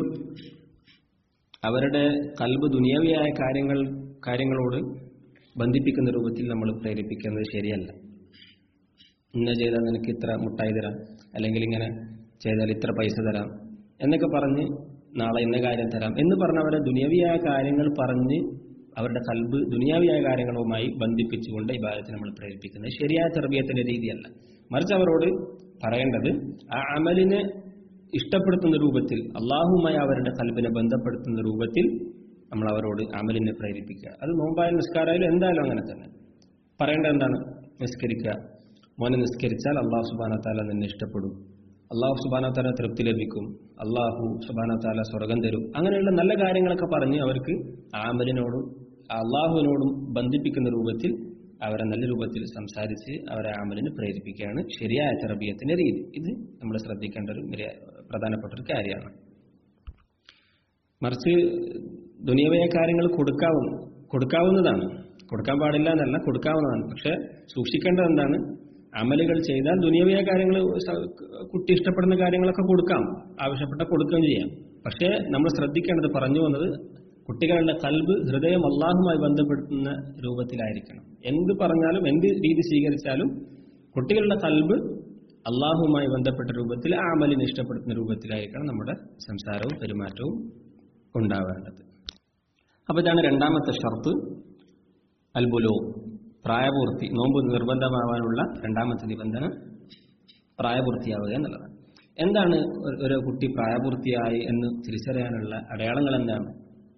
അവരുടെ കൽബ് ദുനിയാവിയായ കാര്യങ്ങൾ കാര്യങ്ങളോട് ബന്ധിപ്പിക്കുന്ന രൂപത്തിൽ നമ്മൾ പ്രേരിപ്പിക്കുന്നത് ശരിയല്ല ഇന്ന ചെയ്താൽ നിനക്ക് ഇത്ര മുട്ടായി തരാം അല്ലെങ്കിൽ ഇങ്ങനെ ചെയ്താൽ ഇത്ര പൈസ തരാം എന്നൊക്കെ പറഞ്ഞ് നാളെ ഇന്ന കാര്യം തരാം എന്ന് പറഞ്ഞ അവരെ ദുനിയാവിയായ കാര്യങ്ങൾ പറഞ്ഞ് അവരുടെ കൽബ് ദുനിയാവിയായ കാര്യങ്ങളുമായി ബന്ധിപ്പിച്ചുകൊണ്ട് ഇബാദത്തെ നമ്മൾ പ്രേരിപ്പിക്കുന്നത് ശരിയായ തെർബീയത്തിന്റെ രീതിയല്ല മറിച്ച് അവരോട് പറയേണ്ടത് ആ അമലിനെ ഇഷ്ടപ്പെടുത്തുന്ന രൂപത്തിൽ അള്ളാഹുമായി അവരുടെ കൽബിനെ ബന്ധപ്പെടുത്തുന്ന രൂപത്തിൽ നമ്മൾ അവരോട് അമലിനെ പ്രേരിപ്പിക്കുക അത് നോമ്പായാലും നിസ്കാരമായാലും എന്തായാലും അങ്ങനെ തന്നെ പറയേണ്ടത് എന്താണ് നിസ്കരിക്കുക മോനെ നിസ്കരിച്ചാൽ അള്ളാഹു സുബാന താല നിന്നെ ഇഷ്ടപ്പെടും അള്ളാഹു സുബാന താല തൃപ്തി ലഭിക്കും അള്ളാഹു സുബാന താല സ്വർഗം തരും അങ്ങനെയുള്ള നല്ല കാര്യങ്ങളൊക്കെ പറഞ്ഞ് അവർക്ക് ആമലിനോടും അള്ളാഹുവിനോടും ബന്ധിപ്പിക്കുന്ന രൂപത്തിൽ അവരെ നല്ല രൂപത്തിൽ സംസാരിച്ച് അവരെ ആമലിന് പ്രേരിപ്പിക്കുകയാണ് ശരിയായ തെറബിയത്തിന്റെ രീതി ഇത് നമ്മൾ ശ്രദ്ധിക്കേണ്ട ഒരു വലിയ പ്രധാനപ്പെട്ട ഒരു കാര്യമാണ് മറിച്ച് ദുനിയവയ കാര്യങ്ങൾ കൊടുക്കാവുന്ന കൊടുക്കാവുന്നതാണ് കൊടുക്കാൻ പാടില്ല എന്നല്ല കൊടുക്കാവുന്നതാണ് പക്ഷെ സൂക്ഷിക്കേണ്ടത് എന്താണ് അമലുകൾ ചെയ്താൽ ദുനിയവയ കാര്യങ്ങൾ സ- കുട്ടി ഇഷ്ടപ്പെടുന്ന കാര്യങ്ങളൊക്കെ കൊടുക്കാം ആവശ്യപ്പെട്ട കൊടുക്കുകയും ചെയ്യാം പക്ഷേ നമ്മൾ ശ്രദ്ധിക്കേണ്ടത് പറഞ്ഞു വന്നത് കുട്ടികളുടെ കൽബ് ഹൃദയം അള്ളാഹുമായി ബന്ധപ്പെടുത്തുന്ന രൂപത്തിലായിരിക്കണം എന്ത് പറഞ്ഞാലും എന്ത് രീതി സ്വീകരിച്ചാലും കുട്ടികളുടെ കൽബ് അള്ളാഹുമായി ബന്ധപ്പെട്ട രൂപത്തിൽ ആ അമലിനെ ഇഷ്ടപ്പെടുത്തുന്ന രൂപത്തിലായിരിക്കണം നമ്മുടെ സംസാരവും പെരുമാറ്റവും ഉണ്ടാവേണ്ടത് അപ്പൊ ഇതാണ് രണ്ടാമത്തെ ഷർത്ത് അൽബുലോ പ്രായപൂർത്തി നോമ്പ് നിർബന്ധമാവാനുള്ള രണ്ടാമത്തെ നിബന്ധന പ്രായപൂർത്തിയാവുക എന്നുള്ളതാണ് എന്താണ് ഒരു- ഒരു കുട്ടി പ്രായപൂർത്തിയായി എന്ന് തിരിച്ചറിയാനുള്ള അടയാളങ്ങൾ എന്താണ്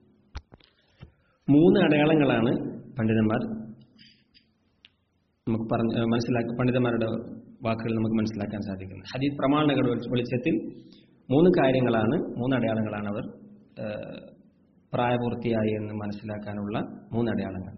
മൂന്ന് അടയാളങ്ങളാണ് പണ്ഡിതന്മാർ നമുക്ക് പറഞ്ഞ ഏഹ് മനസ്സിലാക്കി പണ്ഡിതന്മാരുടെ വാക്കുകൾ നമുക്ക് മനസ്സിലാക്കാൻ സാധിക്കുന്നത് ഹദീദ് പ്രമാണങ്ങളുടെ വെളി- വെളിച്ചത്തിൽ മൂന്ന് കാര്യങ്ങളാണ് മൂന്ന് അടയാളങ്ങളാണ് അവർ ഏഹ്, പ്രായപൂർത്തിയായി എന്ന് മനസ്സിലാക്കാനുള്ള മൂന്ന് അടയാളങ്ങൾ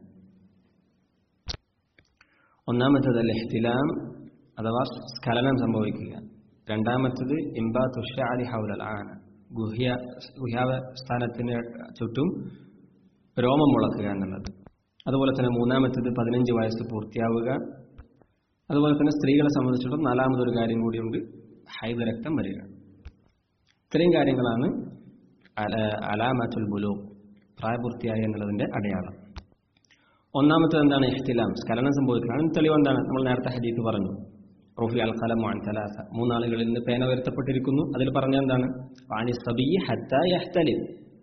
ഒന്നാമത്തത് ലഹ്തിലാം അഥവാ സ്ഖലനം സംഭവിക്കുക രണ്ടാമത്തത് ഇംബാത്തു ഷാലി ഹൗലൽ ആന ഗുഹ്യ ഗുഹ്യാവ സ്ഥാനത്തിന് ചുറ്റും രോമം മുളക്കുക എന്നുള്ളത് അതുപോലെ തന്നെ മൂന്നാമത്തത് പതിനഞ്ച് വയസ്സ് പൂർത്തിയാവുക അതുപോലെ തന്നെ സ്ത്രീകളെ സംബന്ധിച്ചിടത്തോളം നാലാമതൊരു കാര്യം കൂടിയുണ്ട് ഹൈദ രക്തം വരിക ഇത്രയും കാര്യങ്ങളാണ് അല- അലാമത്തുൽ ബുലു പ്രായപൂർത്തിയായി എന്നുള്ളതിന്റെ അടയാളം ഒന്നാമത്തത് എന്താണ് ഇഹ്തിലാം സ്ഖലനം സംഭവിക്കുന്നത് അതിന് തെളിവ് എന്താണ് നമ്മൾ നേരത്തെ ഹദീത്ത് പറഞ്ഞു റൂഫി അൽ ഖലം വാൻ തലാസ മൂന്നാളുകളിൽ നിന്ന് പേന ഉയർത്തപ്പെട്ടിരിക്കുന്നു അതിൽ പറഞ്ഞ എന്താണ് വാണി സബി ഹത്ത യഹ്തലിം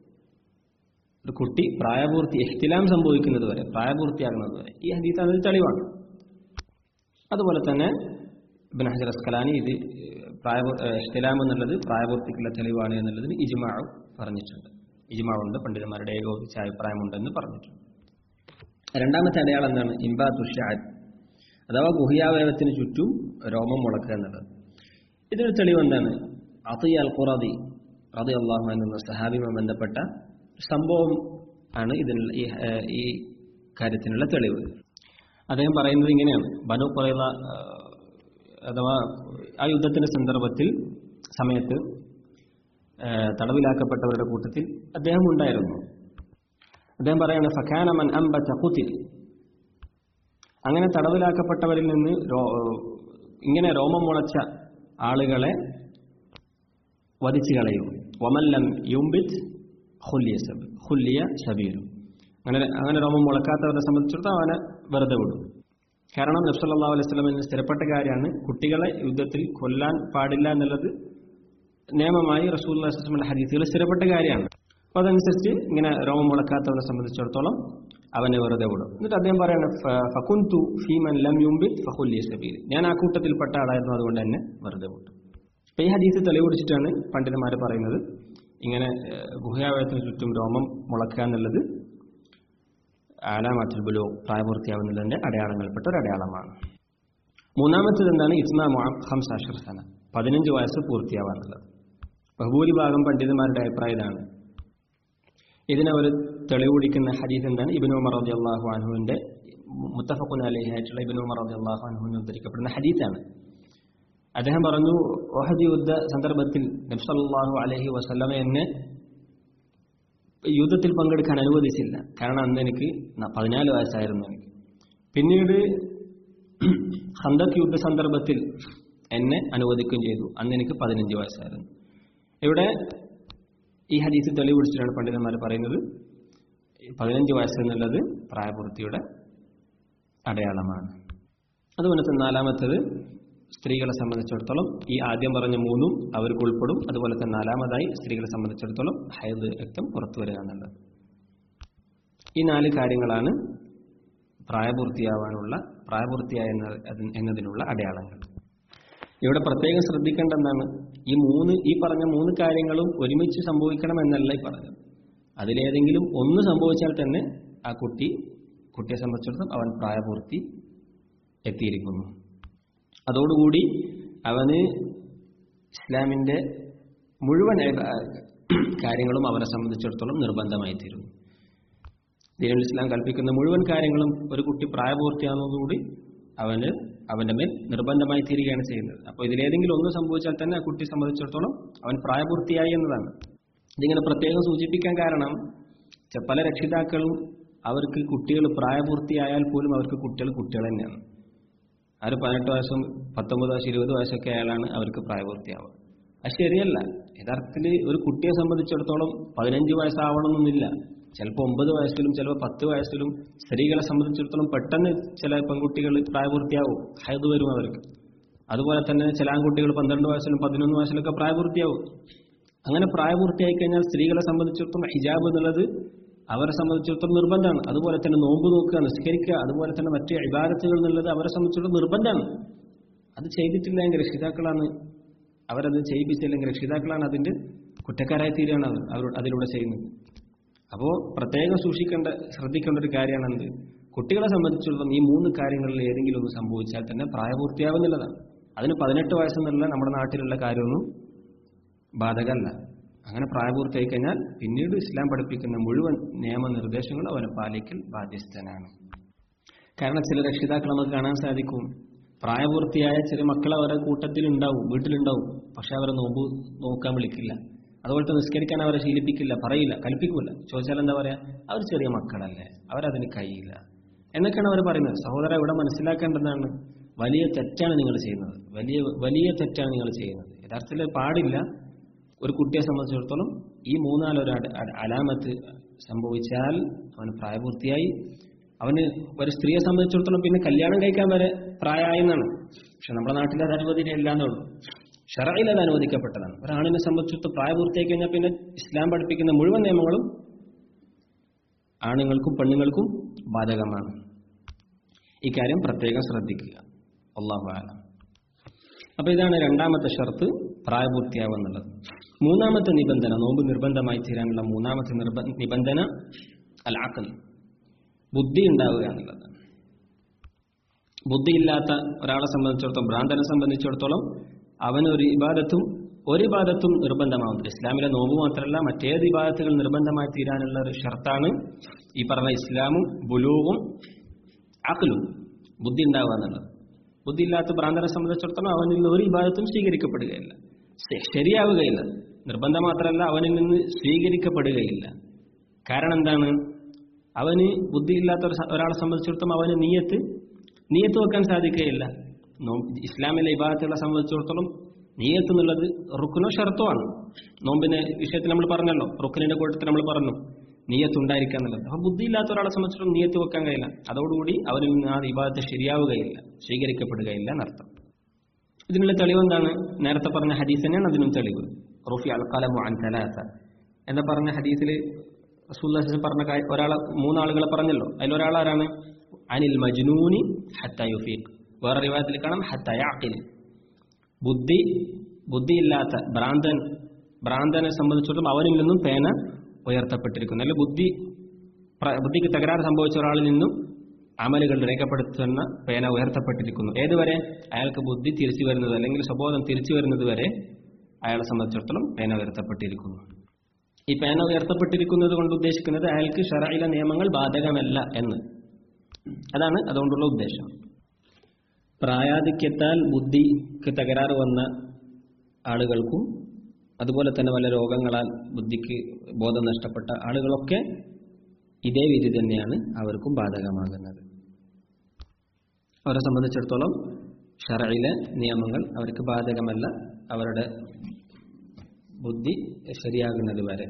ഒരു കുട്ടി പ്രായപൂർത്തി ഇഹ്തിലാം സംഭവിക്കുന്നത് വരെ പ്രായപൂർത്തിയാകുന്നത് വരെ ഈ ഹദീത്ത് അതിൽ തെളിവാണ് അതുപോലെ തന്നെ ഇബ്ൻ ഹജർ അസ്കലാനി ഇത് പ്രായ ഇഹ്തിലാം എന്നുള്ളത് പ്രായപൂർത്തിക്കുള്ള തെളിവാണ് എന്നുള്ളതിന് ഇജ്മാവ് പറഞ്ഞിട്ടുണ്ട് ഇജ്മാവുണ്ട് പണ്ഡിതന്മാരുടെ ഏകോപിച്ച അഭിപ്രായമുണ്ടെന്ന് പറഞ്ഞിട്ടുണ്ട് രണ്ടാമത്തെ അടയാളം എന്താണ് ഇംബാ തുഷാദ് അഥവാ ഗുഹിയാവയവത്തിന് ചുറ്റും രോമം മുളക്കുക എന്നുള്ളത് ഇതിന് തെളിവ് എന്താണ് അതി അൽ ഖുറദി റതി അള്ളാഹു എന്ന സഹാബിയുമായി ബന്ധപ്പെട്ട സംഭവം ആണ് ഇതിനുള്ള ഈ ഏഹ്, ഈ കാര്യത്തിനുള്ള തെളിവ് അദ്ദേഹം പറയുന്നത് ഇങ്ങനെയാണ് ബനു കുറയുന്ന അഥവാ ആ യുദ്ധത്തിന്റെ സന്ദർഭത്തിൽ സമയത്ത് ഏഹ്, തടവിലാക്കപ്പെട്ടവരുടെ കൂട്ടത്തിൽ അദ്ദേഹം ഉണ്ടായിരുന്നു അദ്ദേഹം പറയാണ് ഫഖാനമൻ അംബച്ച കുത്തിൽ അങ്ങനെ തടവിലാക്കപ്പെട്ടവരിൽ നിന്ന് രോ- ഇങ്ങനെ രോമം മുളച്ച ആളുകളെ വധിച്ചു കളയും വമല്ലം യുംബിത് ഹുല്ലിയ സബ് ഹുല്ലിയ സബീലു അങ്ങനെ അങ്ങനെ രോമം മുളക്കാത്തവരെ സംബന്ധിച്ചിടത്തോളം അവനെ വെറുതെ വിടും കാരണം നബ്സല്ലാ അലൈഹി സ്വലമിന് സ്ഥിരപ്പെട്ട കാര്യമാണ് കുട്ടികളെ യുദ്ധത്തിൽ കൊല്ലാൻ പാടില്ല എന്നുള്ളത് നിയമമായി റസൂൽ അലൈഹിസ്ലമിന്റെ ഹദീസുകൾ സ്ഥിരപ്പെട്ട കാര്യമാണ് അപ്പൊ അതനുസരിച്ച് ഇങ്ങനെ രോമം മുളക്കാത്തവനെ സംബന്ധിച്ചിടത്തോളം അവനെ വെറുതെ വിടും എന്നിട്ട് അദ്ദേഹം പറയാണ് "ഫ- ഫകുന്തു ഫീമൻ ലം യുംബിത് ഫഹുല്ലിയ സബീൽ ഞാൻ ആ കൂട്ടത്തിൽപ്പെട്ട ആളായിരുന്നു അതുകൊണ്ട് തന്നെ വെറുതെ വിട്ടു അപ്പൊ ഈ ഹദീസ് തെളിവുപിടിച്ചിട്ടാണ് പണ്ഡിതന്മാർ പറയുന്നത് ഇങ്ങനെ ഏഹ്, ഗുഹയാവയത്തിന് ചുറ്റും രോമം മുളക്കുക എന്നുള്ളത് ആലാമാത്തിൽ ബുലോ പ്രായപൂർത്തിയാവുന്നതിന്റെ അടയാളങ്ങൾപ്പെട്ട ഒരു അടയാളമാണ് മൂന്നാമത്തേത് എന്താണ് ഇസ്മാ ഹംസാഷർ സന പതിനഞ്ച് വയസ്സ് പൂർത്തിയാവാനുള്ളത് ബഹുഭൂരിഭാഗം പണ്ഡിതന്മാരുടെ അഭിപ്രായം ഇതാണ് ഇതിനെ ഒരു തെളിവുപിടിക്കുന്ന ഹദീസ് എന്താണ് ഇബിൻ ഉമർ റതി അള്ളാഹു അൻഹുവിന്റെ മുത്തഫഖുൻ അലഹി ആയിട്ടുള്ള ഇബിൻ ഉമർ റതി അള്ളാഹു അൻഹുവിന് ഉദ്ധരിക്കപ്പെടുന്ന ഹദീസാണ് അദ്ദേഹം പറഞ്ഞു ഓഹദ് യുദ്ധ സന്ദർഭത്തിൽ നബ്സല്ലാഹു അലഹി വസല്ലമ എന്നെ യുദ്ധത്തിൽ പങ്കെടുക്കാൻ അനുവദിച്ചില്ല കാരണം അന്ന് എനിക്ക് ന- പതിനാല് വയസ്സായിരുന്നു എനിക്ക് പിന്നീട് ഹന്തക് യുദ്ധ സന്ദർഭത്തിൽ എന്നെ അനുവദിക്കുകയും ചെയ്തു അന്ന് എനിക്ക് പതിനഞ്ച് വയസ്സായിരുന്നു ഇവിടെ ഈ ഹദീസ് തെളിവ് പിടിച്ചിട്ടാണ് പണ്ഡിതന്മാർ പറയുന്നത് പതിനഞ്ച് വയസ്സ് എന്നുള്ളത് പ്രായപൂർത്തിയുടെ അടയാളമാണ് അതുപോലെ തന്നെ നാലാമത്തത് സ്ത്രീകളെ സംബന്ധിച്ചിടത്തോളം ഈ ആദ്യം പറഞ്ഞ മൂന്നും അവർക്ക് ഉൾപ്പെടും അതുപോലെ തന്നെ നാലാമതായി സ്ത്രീകളെ സംബന്ധിച്ചിടത്തോളം ഹൈദ് രക്തം പുറത്തു വരിക എന്നുള്ളത് ഈ നാല് കാര്യങ്ങളാണ് പ്രായപൂർത്തിയാവാനുള്ള പ്രായപൂർത്തിയായ എന്ന- അത്- എന്നതിനുള്ള അടയാളങ്ങൾ ഇവിടെ പ്രത്യേകം ശ്രദ്ധിക്കേണ്ട എന്താണ് ഈ മൂന്ന് ഈ പറഞ്ഞ മൂന്ന് കാര്യങ്ങളും ഒരുമിച്ച് സംഭവിക്കണം എന്നല്ല ഈ പറഞ്ഞത് അതിലേതെങ്കിലും ഒന്ന് സംഭവിച്ചാൽ തന്നെ ആ കുട്ടി കുട്ടിയെ സംബന്ധിച്ചിടത്തോളം അവൻ പ്രായപൂർത്തി എത്തിയിരിക്കുന്നു അതോടുകൂടി അവന് ഇസ്ലാമിന്റെ മുഴുവൻ ഏ- കാര്യങ്ങളും അവനെ സംബന്ധിച്ചിടത്തോളം നിർബന്ധമായി തീരുന്നു ദീനുൽ ഇസ്ലാം കൽപ്പിക്കുന്ന മുഴുവൻ കാര്യങ്ങളും ഒരു കുട്ടി പ്രായപൂർത്തിയാകുന്നതോടുകൂടി അവന് അവന്റെ മേൽ നിർബന്ധമായി തീരുകയാണ് ചെയ്യുന്നത് അപ്പോൾ ഇതിലേതെങ്കിലും ഒന്ന് സംഭവിച്ചാൽ തന്നെ ആ കുട്ടിയെ സംബന്ധിച്ചിടത്തോളം അവൻ പ്രായപൂർത്തിയായി എന്നതാണ് ഇതിങ്ങനെ പ്രത്യേകം സൂചിപ്പിക്കാൻ കാരണം ചെ- പല രക്ഷിതാക്കളും അവർക്ക് കുട്ടികൾ പ്രായപൂർത്തിയായാൽ പോലും അവർക്ക് കുട്ടികൾ കുട്ടികൾ തന്നെയാണ് ആ ഒരു പതിനെട്ട് വയസ്സും പത്തൊമ്പത് വയസ്സ് ഇരുപത് വയസ്സൊക്കെ ആയാലാണ് അവർക്ക് പ്രായപൂർത്തിയാവുക അത് ശരിയല്ല യഥാർത്ഥത്തിൽ ഒരു കുട്ടിയെ സംബന്ധിച്ചിടത്തോളം പതിനഞ്ച് വയസ്സാവണമെന്നൊന്നുമില്ല ചിലപ്പോൾ ഒമ്പത് വയസ്സിലും ചിലപ്പോൾ പത്ത് വയസ്സിലും സ്ത്രീകളെ സംബന്ധിച്ചിടത്തോളം പെട്ടെന്ന് ചില പെൺകുട്ടികൾ പ്രായപൂർത്തിയാവും ഹൈദ് വരും അവർക്ക് അതുപോലെ തന്നെ ചില ആൺകുട്ടികൾ പന്ത്രണ്ട് വയസ്സിലും പതിനൊന്ന് വയസ്സിലൊക്കെ പ്രായപൂർത്തിയാവും അങ്ങനെ പ്രായപൂർത്തിയായി കഴിഞ്ഞാൽ സ്ത്രീകളെ സംബന്ധിച്ചിടത്തോളം ഹിജാബ് എന്നുള്ളത് അവരെ സംബന്ധിച്ചിടത്തോളം നിർബന്ധമാണ് അതുപോലെ തന്നെ നോമ്പ് നോക്കുക നിസ്കരിക്കുക അതുപോലെ തന്നെ മറ്റ് ഇബാദത്തുകൾ എന്നുള്ളത് അവരെ സംബന്ധിച്ചിടത്തോളം നിർബന്ധമാണ് അത് ചെയ്തിട്ടില്ലെങ്കിൽ രക്ഷിതാക്കളാണ് അവരത് ചെയ്യിപ്പിച്ചില്ലെങ്കിൽ രക്ഷിതാക്കളാണ് അതിന്റെ കുറ്റക്കാരായി തീരുകയാണ് അവർ അവർ അതിലൂടെ ചെയ്യുന്നത് അപ്പോൾ പ്രത്യേകം സൂക്ഷിക്കേണ്ട ശ്രദ്ധിക്കേണ്ട ഒരു കാര്യമാണ് എന്ത് കുട്ടികളെ സംബന്ധിച്ചിടത്തോളം ഈ മൂന്ന് കാര്യങ്ങളിൽ ഏതെങ്കിലും ഒന്ന് സംഭവിച്ചാൽ തന്നെ പ്രായപൂർത്തിയാവുന്നുള്ളതാണ് അതിന് പതിനെട്ട് വയസ്സെന്നുള്ള നമ്മുടെ നാട്ടിലുള്ള കാര്യമൊന്നും ബാധകമല്ല അങ്ങനെ പ്രായപൂർത്തിയായി കഴിഞ്ഞാൽ പിന്നീട് ഇസ്ലാം പഠിപ്പിക്കുന്ന മുഴുവൻ നിയമനിർദ്ദേശങ്ങളും അവനെ പാലിക്കൽ ബാധ്യസ്ഥനാണ് കാരണം ചില രക്ഷിതാക്കൾ നമുക്ക് കാണാൻ സാധിക്കും പ്രായപൂർത്തിയായ ചില മക്കൾ അവരുടെ കൂട്ടത്തിൽ ഉണ്ടാവും വീട്ടിലുണ്ടാവും പക്ഷെ അവരെ നോമ്പ് നോക്കാൻ വിളിക്കില്ല അതുപോലെ തന്നെ നിസ്കരിക്കാൻ അവരെ ശീലിപ്പിക്കില്ല പറയില്ല കൽപ്പിക്കൂല ചോദിച്ചാൽ എന്താ പറയാ അവർ ചെറിയ മക്കളല്ലേ അവരതിന് കഴിയില്ല എന്നൊക്കെയാണ് അവർ പറയുന്നത് സഹോദര ഇവിടെ മനസ്സിലാക്കേണ്ടതാണ് വലിയ തെറ്റാണ് നിങ്ങൾ ചെയ്യുന്നത് വലിയ വലിയ തെറ്റാണ് നിങ്ങൾ ചെയ്യുന്നത് യഥാർത്ഥത്തിൽ പാടില്ല ഒരു കുട്ടിയെ സംബന്ധിച്ചിടത്തോളം ഈ മൂന്നാലൊരു അട- അട- അലാമത്ത് സംഭവിച്ചാൽ അവന് പ്രായപൂർത്തിയായി അവന് ഒരു സ്ത്രീയെ സംബന്ധിച്ചിടത്തോളം പിന്നെ കല്യാണം കഴിക്കാൻ വരെ പ്രായമായി എന്നാണ് പക്ഷെ നമ്മുടെ നാട്ടിൽ അത് അനുവദിക്കില്ല എന്നുള്ളൂ ഷറയിൽ അത് അനുവദിക്കപ്പെട്ടതാണ് ഒരാണിനെ സംബന്ധിച്ചിടത്തോളം പ്രായപൂർത്തിയായി കഴിഞ്ഞാൽ പിന്നെ ഇസ്ലാം പഠിപ്പിക്കുന്ന മുഴുവൻ നിയമങ്ങളും ആണുങ്ങൾക്കും പെണ്ണുങ്ങൾക്കും ബാധകമാണ് ഇക്കാര്യം പ്രത്യേകം ശ്രദ്ധിക്കുക അള്ളാഹു ആലം അപ്പൊ ഇതാണ് രണ്ടാമത്തെ ഷർത്ത് പ്രായപൂർത്തിയാവുന്നുള്ളത് മൂന്നാമത്തെ നിബന്ധന നോമ്പ് നിർബന്ധമായി തീരാനുള്ള മൂന്നാമത്തെ നിർബ- നിബന്ധന അൽ അഖൽ ബുദ്ധി ഉണ്ടാവുക എന്നുള്ളത് ബുദ്ധിയില്ലാത്ത ഒരാളെ സംബന്ധിച്ചിടത്തോളം ഭ്രാന്തനെ സംബന്ധിച്ചിടത്തോളം അവന് ഒരു ഇബാദത്തും ഒരു ഇബാദത്തും നിർബന്ധമാവുന്നത് ഇസ്ലാമിലെ നോമ്പ് മാത്രമല്ല മറ്റേത് ഇബാദത്തുകൾ നിർബന്ധമായി തീരാനുള്ള ഒരു ഷർത്താണ് ഈ പറഞ്ഞ ഇസ്ലാമും ബുലൂവും അഖലും ബുദ്ധി ഉണ്ടാവുക എന്നുള്ളത് ബുദ്ധിയില്ലാത്ത ഭ്രാന്തനെ സംബന്ധിച്ചിടത്തോളം അവനിൽ നിന്ന് ഒരു ഇബാദത്തും സ്വീകരിക്കപ്പെടുകയില്ല ശ- ശരിയാവുകയില്ല നിർബന്ധം മാത്രമല്ല അവനിൽ നിന്ന് സ്വീകരിക്കപ്പെടുകയില്ല കാരണം എന്താണ് അവന് ബുദ്ധിയില്ലാത്ത ഒരു സ- ഒരാളെ സംബന്ധിച്ചിടത്തോളം അവന് നീയത്ത് നീയത്ത് വെക്കാൻ സാധിക്കുകയില്ല നോ- ഇസ്ലാമിലെ ഇബാദത്തുകളെ സംബന്ധിച്ചിടത്തോളം നീയത്ത് എന്നുള്ളത് റുക്കിനോ ഷർത്തുമാണ് നോമ്പിന്റെ വിഷയത്തിൽ നമ്മൾ പറഞ്ഞല്ലോ റുക്കിനിന്റെ കൂട്ടത്തിൽ നമ്മൾ പറഞ്ഞു നീയത്ത് ഉണ്ടായിരിക്കുക എന്നുള്ളത് അപ്പൊ ബുദ്ധിയില്ലാത്ത ഒരാളെ സംബന്ധിച്ചിടത്തോളം നീയത്ത് വെക്കാൻ കഴിയില്ല അതോടുകൂടി അവരിൽ നിന്ന് ആ ഇബാദത്ത് ശരിയാവുകയില്ല സ്വീകരിക്കപ്പെടുകയില്ല എന്നർത്ഥം ഇതിനുള്ള തെളിവ് എന്താണ് നേരത്തെ പറഞ്ഞ ഹദീസ് തന്നെയാണ് അതിനും തെളിവ് റുഫി അൽ കലമു അൻ തലാത്ത എന്ന് പറഞ്ഞ ഹദീസിൽ റസൂല്ലാസ് പറഞ്ഞ കാര്യം ഒരാളെ മൂന്നാളുകളെ പറഞ്ഞല്ലോ അതിലൊരാളാരാണ് അനിൽ മജ്നൂനി ഹത്ത യുഫീഖ് വേറെ റിവായത്തിൽ കാണാം ഹത്ത യാഖിൽ ബുദ്ധി ബുദ്ധിയില്ലാത്ത ഭ്രാന്തൻ ഭ്രാന്തനെ സംബന്ധിച്ചിടത്തോളം അവനിൽ നിന്നും പേന ഉയർത്തപ്പെട്ടിരിക്കുന്നു അല്ലെ ബുദ്ധി പ്ര- ബുദ്ധിക്ക് തകരാറ് സംഭവിച്ച ഒരാളിൽ നിന്നും അമലുകൾ രേഖപ്പെടുത്തുന്ന പേന ഉയർത്തപ്പെട്ടിരിക്കുന്നു ഏതുവരെ അയാൾക്ക് ബുദ്ധി തിരിച്ചു വരുന്നത് അല്ലെങ്കിൽ സ്വബോധം തിരിച്ചു വരുന്നത് വരെ അയാളെ സംബന്ധിച്ചിടത്തോളം പേന ഉയർത്തപ്പെട്ടിരിക്കുന്നു ഈ പേന ഉയർത്തപ്പെട്ടിരിക്കുന്നത് കൊണ്ട് ഉദ്ദേശിക്കുന്നത് അയാൾക്ക് ഷറയിലെ നിയമങ്ങൾ ബാധകമല്ല എന്ന് അതാണ് അതുകൊണ്ടുള്ള ഉദ്ദേശം പ്രായാധിക്യത്താൽ ബുദ്ധിക്ക് തകരാറ് വന്ന ആളുകൾക്കും അതുപോലെ തന്നെ വല്ല രോഗങ്ങളാൽ ബുദ്ധിക്ക് ബോധം നഷ്ടപ്പെട്ട ആളുകളൊക്കെ ഇതേ വിധി തന്നെയാണ് അവർക്കും ബാധകമാകുന്നത് അവരെ സംബന്ധിച്ചിടത്തോളം ഷറയിലെ നിയമങ്ങൾ അവർക്ക് ബാധകമല്ല അവരുടെ ബുദ്ധി ശരിയാകുന്നത് വരെ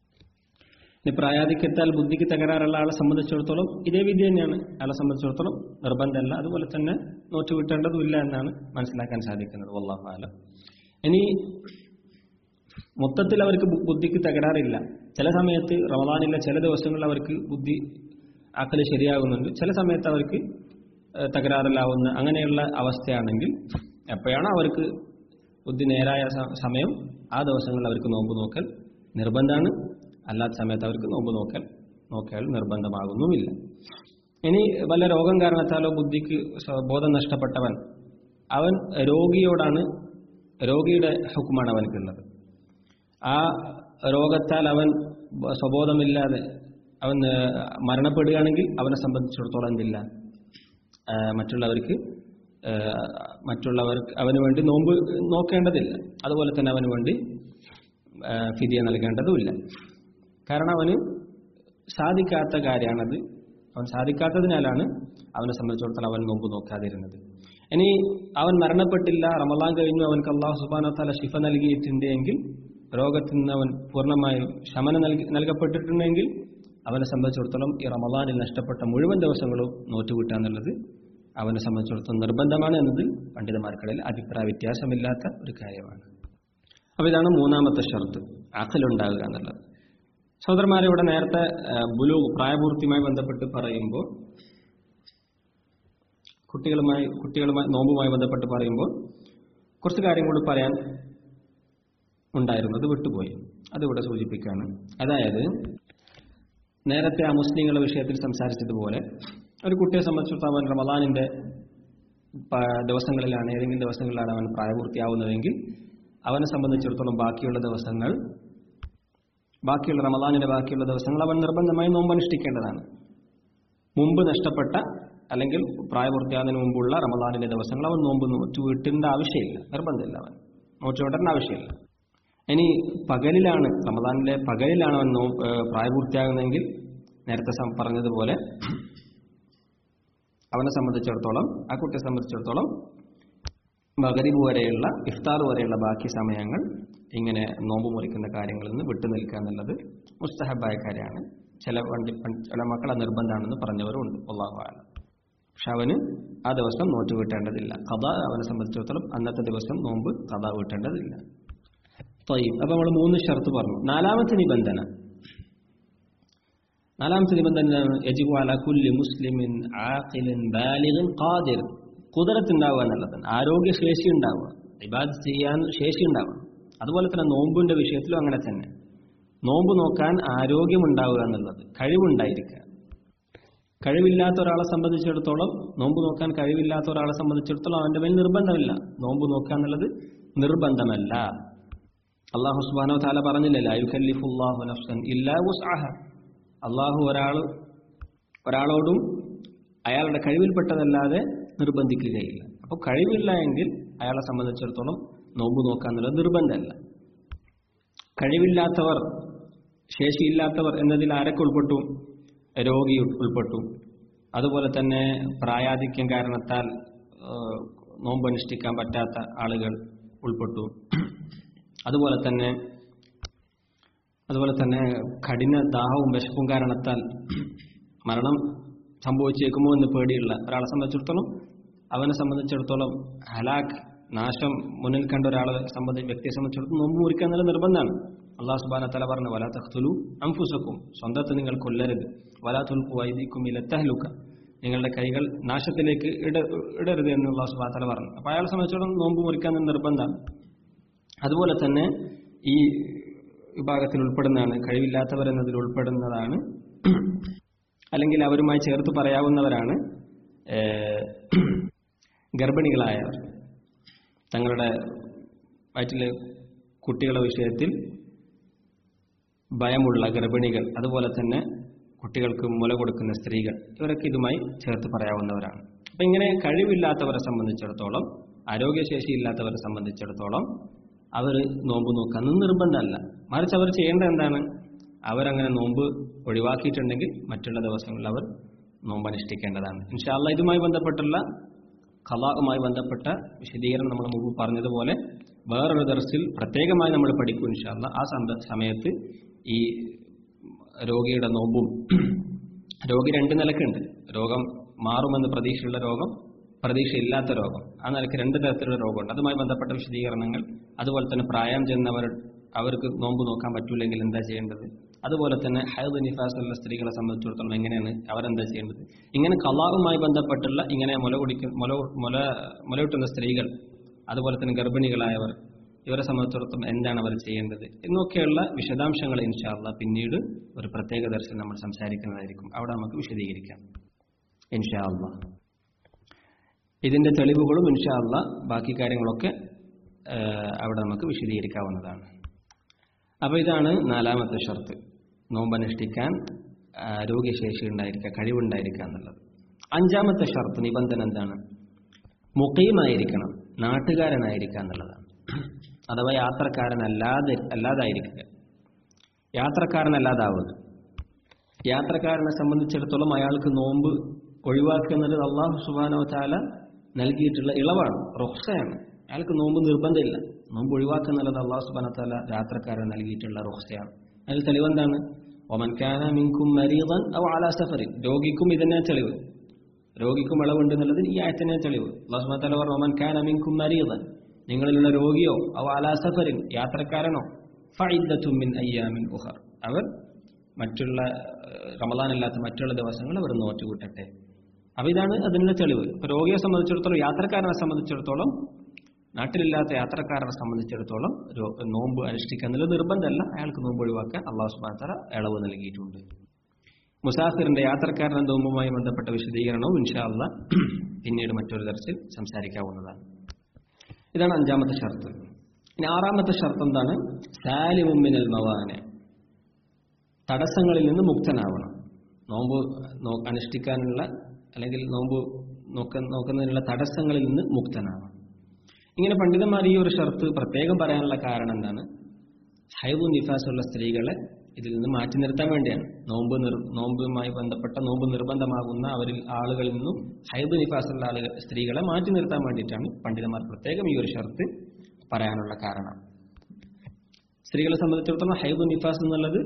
ഇനി പ്രായാധിക്യത്താൽ ബുദ്ധിക്ക് തകരാറുള്ള ആളെ സംബന്ധിച്ചിടത്തോളം ഇതേ വിധി തന്നെയാണ് അയാളെ സംബന്ധിച്ചിടത്തോളം നിർബന്ധമല്ല അതുപോലെ തന്നെ നോറ്റ് വിട്ടേണ്ടതുമില്ല എന്നാണ് മനസ്സിലാക്കാൻ സാധിക്കുന്നത് വല്ലാഹു ആലം ഇനി മൊത്തത്തിൽ അവർക്ക് ബു- ബുദ്ധിക്ക് തകരാറില്ല ചില സമയത്ത് റമദാനിലെ ചില ദിവസങ്ങളിൽ അവർക്ക് ബുദ്ധി ആക്കൽ ശരിയാകുന്നുണ്ട് ചില സമയത്ത് അവർക്ക് ഏഹ്, തകരാറിലാവുന്ന അങ്ങനെയുള്ള അവസ്ഥയാണെങ്കിൽ എപ്പോഴാണ് അവർക്ക് ബുദ്ധി നേരായ സ- സമയം ആ ദിവസങ്ങളിൽ അവർക്ക് നോമ്പ് നോക്കൽ നിർബന്ധമാണ് അല്ലാത്ത സമയത്ത് അവർക്ക് നോമ്പ് നോക്കൽ നോക്കിയാൽ നിർബന്ധമാകുന്നുമില്ല ഇനി വല്ല രോഗം കാരണത്താലോ ബുദ്ധിക്ക് സ്വ- ബോധം നഷ്ടപ്പെട്ടവൻ അവൻ രോഗിയോടാണ് രോഗിയുടെ ഹുക്കുമാണ് അവനക്കുള്ളത് ആ രോഗത്താൽ അവൻ ബ- സ്വബോധമില്ലാതെ അവൻ ഏഹ്, മരണപ്പെടുകയാണെങ്കിൽ അവനെ സംബന്ധിച്ചിടത്തോളം എന്തില്ല ആ, മറ്റുള്ളവർക്ക് ഏഹ്, മറ്റുള്ളവർക്ക് അവന് വേണ്ടി നോമ്പ് നോക്കേണ്ടതില്ല അതുപോലെ തന്നെ അവന് വേണ്ടി ആ, ഫിദിയ നൽകേണ്ടതുമില്ല കാരണം അവന് സാധിക്കാത്ത കാര്യമാണത് അവൻ സാധിക്കാത്തതിനാലാണ് അവനെ സംബന്ധിച്ചിടത്തോളം അവൻ നോമ്പ് നോക്കാതിരുന്നത് ഇനി അവൻ മരണപ്പെട്ടില്ല റമലാൻ കഴിഞ്ഞു അവൻക്ക് അള്ളാഹു സുബാന തല ശിഫ നൽകിയിട്ടുണ്ട് എങ്കിൽ രോഗത്തിൽ നിന്ന് അവൻ പൂർണ്ണമായും ശമനം നൽകി നൽകപ്പെട്ടിട്ടുണ്ടെങ്കിൽ അവനെ സംബന്ധിച്ചിടത്തോളം ഈ റമലാനിൽ നഷ്ടപ്പെട്ട മുഴുവൻ ദിവസങ്ങളും നോറ്റുകൂട്ടുക എന്നുള്ളത് അവനെ സംബന്ധിച്ചിടത്തോളം നിർബന്ധമാണ് എന്നതിൽ പണ്ഡിതന്മാർക്കിടയിൽ അഭിപ്രായ വ്യത്യാസമില്ലാത്ത ഒരു കാര്യമാണ് അപ്പോൾ ഇതാണ് മൂന്നാമത്തെ ഷർത്ത് അഖലുണ്ടാകുക എന്നുള്ളത് സഹോദരന്മാരെ ഇവിടെ നേരത്തെ ആ, ബുലു പ്രായപൂർത്തിയുമായി ബന്ധപ്പെട്ട് പറയുമ്പോൾ കുട്ടികളുമായി കുട്ടികളുമായി നോമ്പുമായി ബന്ധപ്പെട്ട് പറയുമ്പോൾ കുറച്ച് കാര്യം കൂടി പറയാൻ ഉണ്ടായിരുന്നു അത് വിട്ടുപോയി അതിവിടെ സൂചിപ്പിക്കുകയാണ് അതായത് നേരത്തെ ആ മുസ്ലിങ്ങളുടെ വിഷയത്തിൽ സംസാരിച്ചതുപോലെ ഒരു കുട്ടിയെ സംബന്ധിച്ചിടത്തോളം അവൻ റമദാനിന്റെ പ- ദിവസങ്ങളിലാണ് ഏതെങ്കിലും ദിവസങ്ങളിലാണ് അവൻ പ്രായപൂർത്തിയാവുന്നതെങ്കിൽ അവനെ സംബന്ധിച്ചിടത്തോളം ബാക്കിയുള്ള ദിവസങ്ങൾ ബാക്കിയുള്ള റമദാനിന്റെ ബാക്കിയുള്ള ദിവസങ്ങൾ അവൻ നിർബന്ധമായി നോമ്പനുഷ്ഠിക്കേണ്ടതാണ് മുമ്പ് നഷ്ടപ്പെട്ട അല്ലെങ്കിൽ പ്രായപൂർത്തിയാകുന്നതിന് മുമ്പുള്ള റമദാനിന്റെ ദിവസങ്ങൾ അവൻ നോമ്പ് നോറ്റ് വീട്ടേണ്ട ആവശ്യമില്ല നിർബന്ധമില്ല അവൻ നോറ്റ് വീട്ടേണ്ട ആവശ്യമില്ല ഇനി പകലിലാണ് റമദാനിലെ പകലിലാണ് അവൻ നോ ഏഹ് പ്രായപൂർത്തിയാകുന്നതെങ്കിൽ നേരത്തെ സം- പറഞ്ഞതുപോലെ അവനെ സംബന്ധിച്ചിടത്തോളം ആ കുട്ടിയെ സംബന്ധിച്ചിടത്തോളം മകരിബ് വരെയുള്ള ഇഫ്താർ വരെയുള്ള ബാക്കി സമയങ്ങൾ ഇങ്ങനെ നോമ്പ് മുറിക്കുന്ന കാര്യങ്ങളിൽ നിന്ന് വിട്ടു നിൽക്കുക എന്നുള്ളത് മുസ്തഹബായ കാര്യമാണ് ചില വണ്ടി ചില മക്കളെ നിർബന്ധമാണെന്ന് പറഞ്ഞവരുണ്ട് അള്ളാഹു ആലം പക്ഷെ അവന് ആ ദിവസം നോറ്റ് വീട്ടേണ്ടതില്ല കഥ അവനെ സംബന്ധിച്ചിടത്തോളം അന്നത്തെ ദിവസം നോമ്പ് കഥ വീട്ടേണ്ടതില്ല തൊയ്യും അപ്പൊ നമ്മൾ മൂന്ന് ഷർത്ത് പറഞ്ഞു നാലാമത്തെ നിബന്ധന നാലാമത്തെ നിബന്ധന യജിബു അല കുല്ലി മുസ്ലിമിൻ ആഖിലിൻ ബാലിഗിൻ ഖാദിർ കുതിരത്ത് ഉണ്ടാവുക എന്നുള്ളതാണ് ആരോഗ്യശേഷി ഉണ്ടാവുക ഇബാദ് ചെയ്യാൻ ശേഷി ഉണ്ടാവുക അതുപോലെ തന്നെ നോമ്പിന്റെ വിഷയത്തിലും അങ്ങനെ തന്നെ നോമ്പ് നോക്കാൻ ആരോഗ്യമുണ്ടാവുക എന്നുള്ളത് കഴിവുണ്ടായിരിക്കുക കഴിവില്ലാത്ത ഒരാളെ സംബന്ധിച്ചിടത്തോളം നോമ്പ് നോക്കാൻ കഴിവില്ലാത്ത ഒരാളെ സംബന്ധിച്ചിടത്തോളം അവന്റെ മേൽ നിർബന്ധമില്ല നോമ്പ് നോക്കുക എന്നുള്ളത് നിർബന്ധമല്ല അള്ളാഹു സുബാനോ താല പറഞ്ഞില്ലല്ലോ യുഖല്ലിഫുല്ലാഹു നഫ്സൻ ഇല്ലാ വുസ്അഹ അള്ളാഹു ഒരാൾ ഒരാളോടും അയാളുടെ കഴിവിൽപ്പെട്ടതല്ലാതെ നിർബന്ധിക്കുകയില്ല അപ്പോൾ കഴിവില്ല എങ്കിൽ അയാളെ സംബന്ധിച്ചിടത്തോളം നോമ്പ് നോക്കുക എന്നുള്ളത് നിർബന്ധമല്ല കഴിവില്ലാത്തവർ ശേഷിയില്ലാത്തവർ എന്നതിൽ ആരൊക്കെ ഉൾപ്പെട്ടു രോഗി ഉൾ- ഉൾപ്പെട്ടു അതുപോലെ തന്നെ പ്രായാധിക്യം കാരണത്താൽ ഏഹ്, നോമ്പ് അനുഷ്ഠിക്കാൻ പറ്റാത്ത ആളുകൾ ഉൾപ്പെട്ടു അതുപോലെ തന്നെ അതുപോലെ തന്നെ കഠിന ദാഹവും വിശപ്പും കാരണത്താൽ മരണം സംഭവിച്ചേക്കുമോ എന്ന് പേടിയുള്ള ഒരാളെ സംബന്ധിച്ചിടത്തോളം അവനെ സംബന്ധിച്ചിടത്തോളം ഹലാഖ് നാശം മുന്നിൽ കണ്ട ഒരാളെ സംബന്ധിച്ച് വ്യക്തിയെ സംബന്ധിച്ചിടത്തോളം നോമ്പ് മുറിക്കുക എന്നുള്ള നിർബന്ധമാണ് അള്ളാഹു സുബാന തല പറഞ്ഞു വലാ തഖ്തുലു അംഫുസക്കും സ്വന്തത്തെ നിങ്ങൾ കൊല്ലരുത് വലാ തുൽക്കു വൈദിക്കും ഇലത്തഹലുക്ക നിങ്ങളുടെ കൈകൾ നാശത്തിലേക്ക് ഇട ഇടരുത് എന്ന് അള്ളാഹു സുബാന തല പറഞ്ഞു അപ്പോൾ അയാളെ സംബന്ധിച്ചിടത്തോളം നോമ്പ് മുറിക്കാൻ നിർബന്ധമാണ് അതുപോലെ തന്നെ ഈ വിഭാഗത്തിൽ ഉൾപ്പെടുന്നതാണ് കഴിവില്ലാത്തവർ എന്നതിൽ ഉൾപ്പെടുന്നതാണ് അല്ലെങ്കിൽ അവരുമായി ചേർത്ത് പറയാവുന്നവരാണ് ഏഹ്, ഗർഭിണികളായവർ തങ്ങളുടെ വയറ്റിലെ കുട്ടികളുടെ വിഷയത്തിൽ ഭയമുള്ള ഗർഭിണികൾ അതുപോലെ തന്നെ കുട്ടികൾക്ക് മുല കൊടുക്കുന്ന സ്ത്രീകൾ ഇവരൊക്കെ ഇതുമായി ചേർത്ത് പറയാവുന്നവരാണ് അപ്പൊ ഇങ്ങനെ കഴിവില്ലാത്തവരെ സംബന്ധിച്ചിടത്തോളം ആരോഗ്യശേഷി ഇല്ലാത്തവരെ സംബന്ധിച്ചിടത്തോളം അവർ നോമ്പ് നോക്കാൻ നിർബന്ധമല്ല മറിച്ച് അവർ ചെയ്യേണ്ടത് എന്താണ് അവരങ്ങനെ നോമ്പ് ഒഴിവാക്കിയിട്ടുണ്ടെങ്കിൽ മറ്റുള്ള ദിവസങ്ങളിൽ അവർ നോമ്പ് അനുഷ്ഠിക്കേണ്ടതാണ് ഇൻഷാല്ല ഇതുമായി ബന്ധപ്പെട്ടുള്ള ഖലാഖുമായി ബന്ധപ്പെട്ട വിശദീകരണം നമ്മൾ മുമ്പ് പറഞ്ഞതുപോലെ വേറൊരു ദർസിൽ പ്രത്യേകമായി നമ്മൾ പഠിക്കും ഇൻഷാല്ല ആ സന്ദ- സമയത്ത് ഈ രോഗിയുടെ നോമ്പും രോഗി രണ്ട് നിലക്കുണ്ട് രോഗം മാറുമെന്ന് പ്രതീക്ഷയുള്ള രോഗം പ്രതീക്ഷയില്ലാത്ത രോഗം ആ നിലയ്ക്ക് രണ്ട് തരത്തിലുള്ള രോഗമുണ്ട് അതുമായി ബന്ധപ്പെട്ട വിശദീകരണങ്ങൾ അതുപോലെ തന്നെ പ്രായം ചെന്നവർ അവർക്ക് നോമ്പ് നോക്കാൻ പറ്റൂലെങ്കിൽ എന്താ ചെയ്യേണ്ടത് അതുപോലെ തന്നെ ഹൈദ് നിഫാസുള്ള സ്ത്രീകളെ സംബന്ധിച്ചിടത്തോളം എങ്ങനെയാണ് അവരെന്താ ചെയ്യേണ്ടത് ഇങ്ങനെ കലാവുമായി ബന്ധപ്പെട്ടുള്ള ഇങ്ങനെ മുല കുടിക്കുന്ന മുല മുല മുലയൂട്ടുന്ന സ്ത്രീകൾ അതുപോലെ തന്നെ ഗർഭിണികളായവർ ഇവരെ സംബന്ധിച്ചിടത്തോളം എന്താണ് അവർ ചെയ്യേണ്ടത് എന്നൊക്കെയുള്ള വിശദാംശങ്ങൾ ഇൻഷാല്ല പിന്നീട് ഒരു പ്രത്യേക ദർശനം നമ്മൾ സംസാരിക്കുന്നതായിരിക്കും അവിടെ നമുക്ക് വിശദീകരിക്കാം ഇൻഷാല്ല ഇതിന്റെ തെളിവുകളും ഇൻഷാല്ല ബാക്കി കാര്യങ്ങളൊക്കെ അവിടെ നമുക്ക് വിശദീകരിക്കാവുന്നതാണ് അപ്പോൾ ഇതാണ് നാലാമത്തെ ഷർത്ത് നോമ്പനുഷ്ഠിക്കാൻ ആരോഗ്യശേഷി ഉണ്ടായിരിക്കുക കഴിവുണ്ടായിരിക്കുക എന്നുള്ളത് അഞ്ചാമത്തെ ഷർത്ത് നിബന്ധന എന്താണ് മുഖയുമായിരിക്കണം നാട്ടുകാരനായിരിക്കുക എന്നുള്ളതാണ് അഥവാ യാത്രക്കാരനല്ലാതെ അല്ലാതായിരിക്കുക യാത്രക്കാരനല്ലാതാവുക യാത്രക്കാരനെ സംബന്ധിച്ചിടത്തോളം അയാൾക്ക് നോമ്പ് ഒഴിവാക്കുന്നത് അള്ളാഹു സുബാനോ ചാല നൽകിയിട്ടുള്ള ഇളവാണ് റൊഹ്സയാണ് അയാൾക്ക് നോമ്പ് നിർബന്ധമില്ല നോമ്പ് ഒഴിവാക്കുന്നുള്ളത് അള്ളാഹു സുബാന താല യാത്രക്കാരൻ നൽകിയിട്ടുള്ള റൊഹ്സയാണ് അതിൽ തെളിവെന്താണ് ഒമൻകാന മിൻകും മരീദൻ അവ ആലാ സഫറിൻ രോഗിക്കും ഇതിനെ തെളിവ് രോഗിക്കും ഇളവുണ്ട് എന്നുള്ളതിന് ഈ ആയത്തിനെ തെളിവ് അള്ളാഹു സുബാന താല പറഞ്ഞു ഒമൻകാന മിൻകും മരീദൻ നിങ്ങളിലുള്ള രോഗിയോ അവ ആലാ സഫറിൻ യാത്രക്കാരനോ ഫൈദത്തും മിൻ അയ്യാമിൻ ഉഹർ അവർ മറ്റുള്ള റമദാനല്ലാത്ത മറ്റുള്ള ദിവസങ്ങൾ അവർ നോറ്റുകൂട്ടട്ടെ അപ്പൊ ഇതാണ് അതിനുള്ള തെളിവ് ഇപ്പൊ രോഗിയെ സംബന്ധിച്ചിടത്തോളം യാത്രക്കാരനെ സംബന്ധിച്ചിടത്തോളം നാട്ടിലില്ലാത്ത യാത്രക്കാരനെ സംബന്ധിച്ചിടത്തോളം നോമ്പ് അനുഷ്ഠിക്കുക എന്നുള്ളത് നിർബന്ധമല്ല അയാൾക്ക് നോമ്പ് ഒഴിവാക്കാൻ അള്ളാഹു സുബാത്തറ ഇളവ് നൽകിയിട്ടുണ്ട് മുസാഫിറിന്റെ യാത്രക്കാരന്റെ നോമ്പുമായി ബന്ധപ്പെട്ട വിശദീകരണവും ഇൻഷാല്ല പിന്നീട് മറ്റൊരു തരത്തിൽ സംസാരിക്കാവുന്നതാണ് ഇതാണ് അഞ്ചാമത്തെ ഷർത്ത് ഇനി ആറാമത്തെ ഷർത്ത് എന്താണ് സാലിമുമ്മിനൽ മവാനെ തടസ്സങ്ങളിൽ നിന്ന് മുക്തനാവണം നോമ്പ് അനുഷ്ഠിക്കാനുള്ള അല്ലെങ്കിൽ നോമ്പ് നോക്ക നോക്കുന്നതിനുള്ള തടസ്സങ്ങളിൽ നിന്ന് മുക്തനാവണം ഇങ്ങനെ പണ്ഡിതന്മാർ ഈ ഒരു ഷർത്ത് പ്രത്യേകം പറയാനുള്ള കാരണം എന്താണ് ഹൈബു നിഫാസുള്ള സ്ത്രീകളെ ഇതിൽ നിന്ന് മാറ്റി നിർത്താൻ വേണ്ടിയാണ് നോമ്പ് നിർ നോമ്പുമായി ബന്ധപ്പെട്ട നോമ്പ് നിർബന്ധമാകുന്ന അവരിൽ ആളുകളിൽ നിന്നും ഹൈബ് നിഫാസുള്ള ആളുകൾ സ്ത്രീകളെ മാറ്റി നിർത്താൻ വേണ്ടിയിട്ടാണ് പണ്ഡിതന്മാർ പ്രത്യേകം ഈ ഒരു ഷർത്ത് പറയാനുള്ള കാരണം സ്ത്രീകളെ സംബന്ധിച്ചിടത്തോളം ഹൈബ് നിഫാസ് എന്നുള്ളത്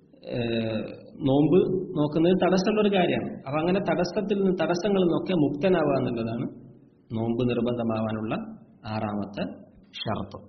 നോമ്പ് നോക്കുന്നത് തടസ്സമുള്ള ഒരു കാര്യമാണ് അപ്പൊ അങ്ങനെ തടസ്സത്തിൽ നിന്ന് തടസ്സങ്ങളിൽ നിന്നൊക്കെ മുക്തനാവുക എന്നുള്ളതാണ് നോമ്പ് നിർബന്ധമാവാനുള്ള ആറാമത്തെ ഷർത്ത്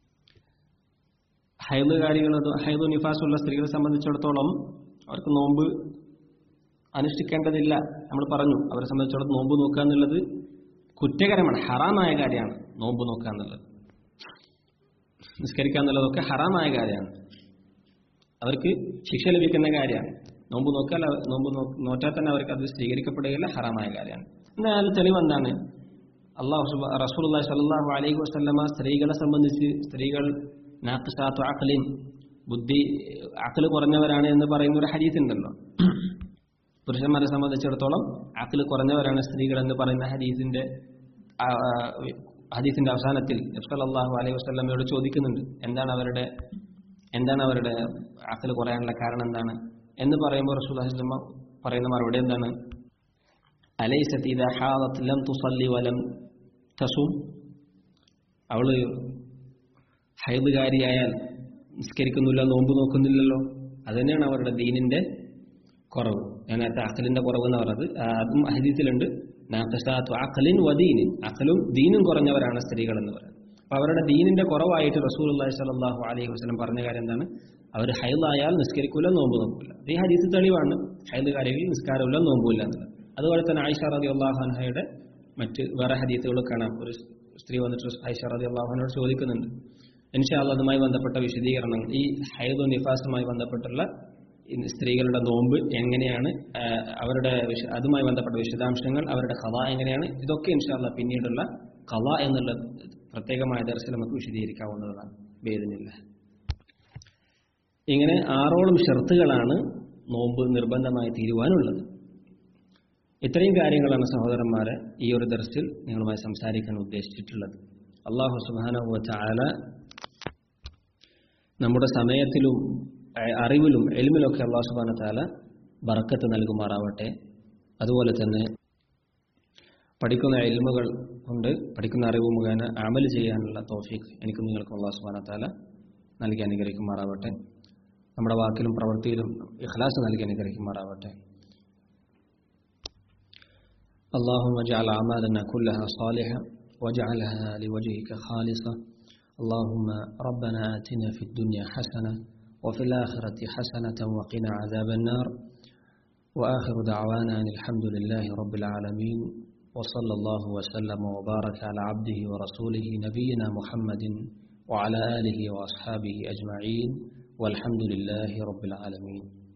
ഹൈദുകാരികൾ ഹൈദു നിഫാസുള്ള സ്ത്രീകളെ സംബന്ധിച്ചിടത്തോളം അവർക്ക് നോമ്പ് അനുഷ്ഠിക്കേണ്ടതില്ല നമ്മൾ പറഞ്ഞു അവരെ സംബന്ധിച്ചിടത്തോളം നോമ്പ് നോക്കുക എന്നുള്ളത് കുറ്റകരമാണ് ഹറാമായ കാര്യമാണ് നോമ്പ് നോക്കുക എന്നുള്ളത് നിസ്കരിക്കുക എന്നുള്ളതൊക്കെ ഹറാമായ കാര്യമാണ് അവർക്ക് ശിക്ഷ ലഭിക്കുന്ന കാര്യമാണ് നോമ്പ് നോക്കിയാൽ നോമ്പ് നോറ്റാൽ തന്നെ അവർക്ക് അത് സ്വീകരിക്കപ്പെടുകയില്ല ഹറാമായ കാര്യമാണ് എന്തായാലും തെളിവ് എന്താണ് അള്ളാഹു റസൂൽ സല്ലാഹു അലൈഹി വസ്ലമ സ്ത്രീകളെ സംബന്ധിച്ച് സ്ത്രീകൾ നാഖ്സാത്തു അഖലിൻ ബുദ്ധി അഖല് കുറഞ്ഞവരാണ് എന്ന് പറയുന്ന ഒരു ഹദീസ് ഉണ്ടല്ലോ പുരുഷന്മാരെ സംബന്ധിച്ചിടത്തോളം അഖല് കുറഞ്ഞവരാണ് സ്ത്രീകൾ എന്ന് പറയുന്ന ഹദീസിന്റെ ഹദീസിന്റെ അവസാനത്തിൽ നബ്സല്ലാഹു അലൈഹി വസ്ലമയോട് ചോദിക്കുന്നുണ്ട് എന്താണ് അവരുടെ എന്താണ് അവരുടെ അക്കൽ കുറയാനുള്ള കാരണം എന്താണ് എന്ന് പറയുമ്പോൾ റസൂൽ പറയുന്ന മറുപടി എന്താണ് അലൈസത്ത് ഹാദത്ത് ലം തുസല്ലി വലം തസും അവള് ഹൈദുകാരിയായാൽ നിസ്കരിക്കുന്നില്ല നോമ്പ് നോക്കുന്നില്ലല്ലോ അത് തന്നെയാണ് അവരുടെ ദീനിന്റെ കുറവ് ഞാൻ നേരത്തെ അഖലിന്റെ കുറവ് എന്ന് പറഞ്ഞത് അതും ഹദീസിലുണ്ട് നാഖസാത്തു അഖലിൻ വദീനിൻ അഖലും ദീനും കുറഞ്ഞവരാണ് സ്ത്രീകൾ എന്ന് പറയുന്നത് അപ്പൊ അവരുടെ ദീനിന്റെ കുറവായിട്ട് റസൂൽ അള്ളാഹി സ്വലാഹു അലൈഹി വസ്ലം പറഞ്ഞ കാര്യം എന്താണ് അവർ ഹൈലായാൽ നിസ്കരിക്കൂല നോമ്പ് നോക്കൂല ഈ ഹദീസ് തെളിവാണ് ഹൈലുകാരികളിൽ നിസ്കാരമില്ല നോമ്പൂല്ല എന്നുള്ളത് അതുപോലെ തന്നെ ആയിഷ റതി അള്ളാഹുഹയുടെ മറ്റ് വേറെ ഹദീസുകൾ കാണാം ഒരു സ്ത്രീ വന്നിട്ട് ആയിഷ റതി അള്ളാഹുനോട് ചോദിക്കുന്നുണ്ട് ഇൻഷാല്ല അതുമായി ബന്ധപ്പെട്ട വിശദീകരണങ്ങൾ ഈ ഹൈദു നിഫാസുമായി ബന്ധപ്പെട്ടുള്ള സ്ത്രീകളുടെ നോമ്പ് എങ്ങനെയാണ് അവരുടെ അതുമായി ബന്ധപ്പെട്ട വിശദാംശങ്ങൾ അവരുടെ കഥ എങ്ങനെയാണ് ഇതൊക്കെ ഇൻഷാല്ല പിന്നീടുള്ള കഥ എന്നുള്ള പ്രത്യേകമായ ദർശനം നമുക്ക് വിശദീകരിക്കാവുന്നതാണ് ഭേദമില്ല ഇങ്ങനെ ആറോളം ഷർത്തുകളാണ് നോമ്പ് നിർബന്ധമായി തീരുവാനുള്ളത് ഇത്രയും കാര്യങ്ങളാണ് സഹോദരന്മാരെ ഈ ഒരു ദർശിൽ നിങ്ങളുമായി സംസാരിക്കാൻ ഉദ്ദേശിച്ചിട്ടുള്ളത് അള്ളാഹു സുബാനുവ ചാല നമ്മുടെ സമയത്തിലും അറിവിലും എളിമിലൊക്കെ അള്ളാഹു സുബാന താല ബറക്കത്ത് നൽകുമാറാവട്ടെ അതുപോലെ തന്നെ പഠിക്കുന്ന എൽമുകൾ കൊണ്ട് പഠിക്കുന്ന അറിവ് മുഖേന അമൽ ചെയ്യാനുള്ള തോഫീഖ് എനിക്കും നിങ്ങൾക്കും അള്ളാഹു സുബാന താല നൽകി അനുഗ്രഹിക്കുമാറാവട്ടെ നമ്മുടെ വാക്കിലും പ്രവൃത്തിയിലും ഇഖ്ലാസ് നൽകി അനുഗ്രഹിക്കുമാറാവട്ടെ اللهم اجعل أعمالنا كلها صالحة واجعلها لوجهك خالصة اللهم ربنا آتنا في الدنيا حسنة وفي الآخرة حسنة وقنا عذاب النار وآخر دعوانا أن الحمد لله رب العالمين وصلى الله وسلم وبارك على عبده ورسوله نبينا محمد وعلى آله وأصحابه أجمعين والحمد لله رب العالمين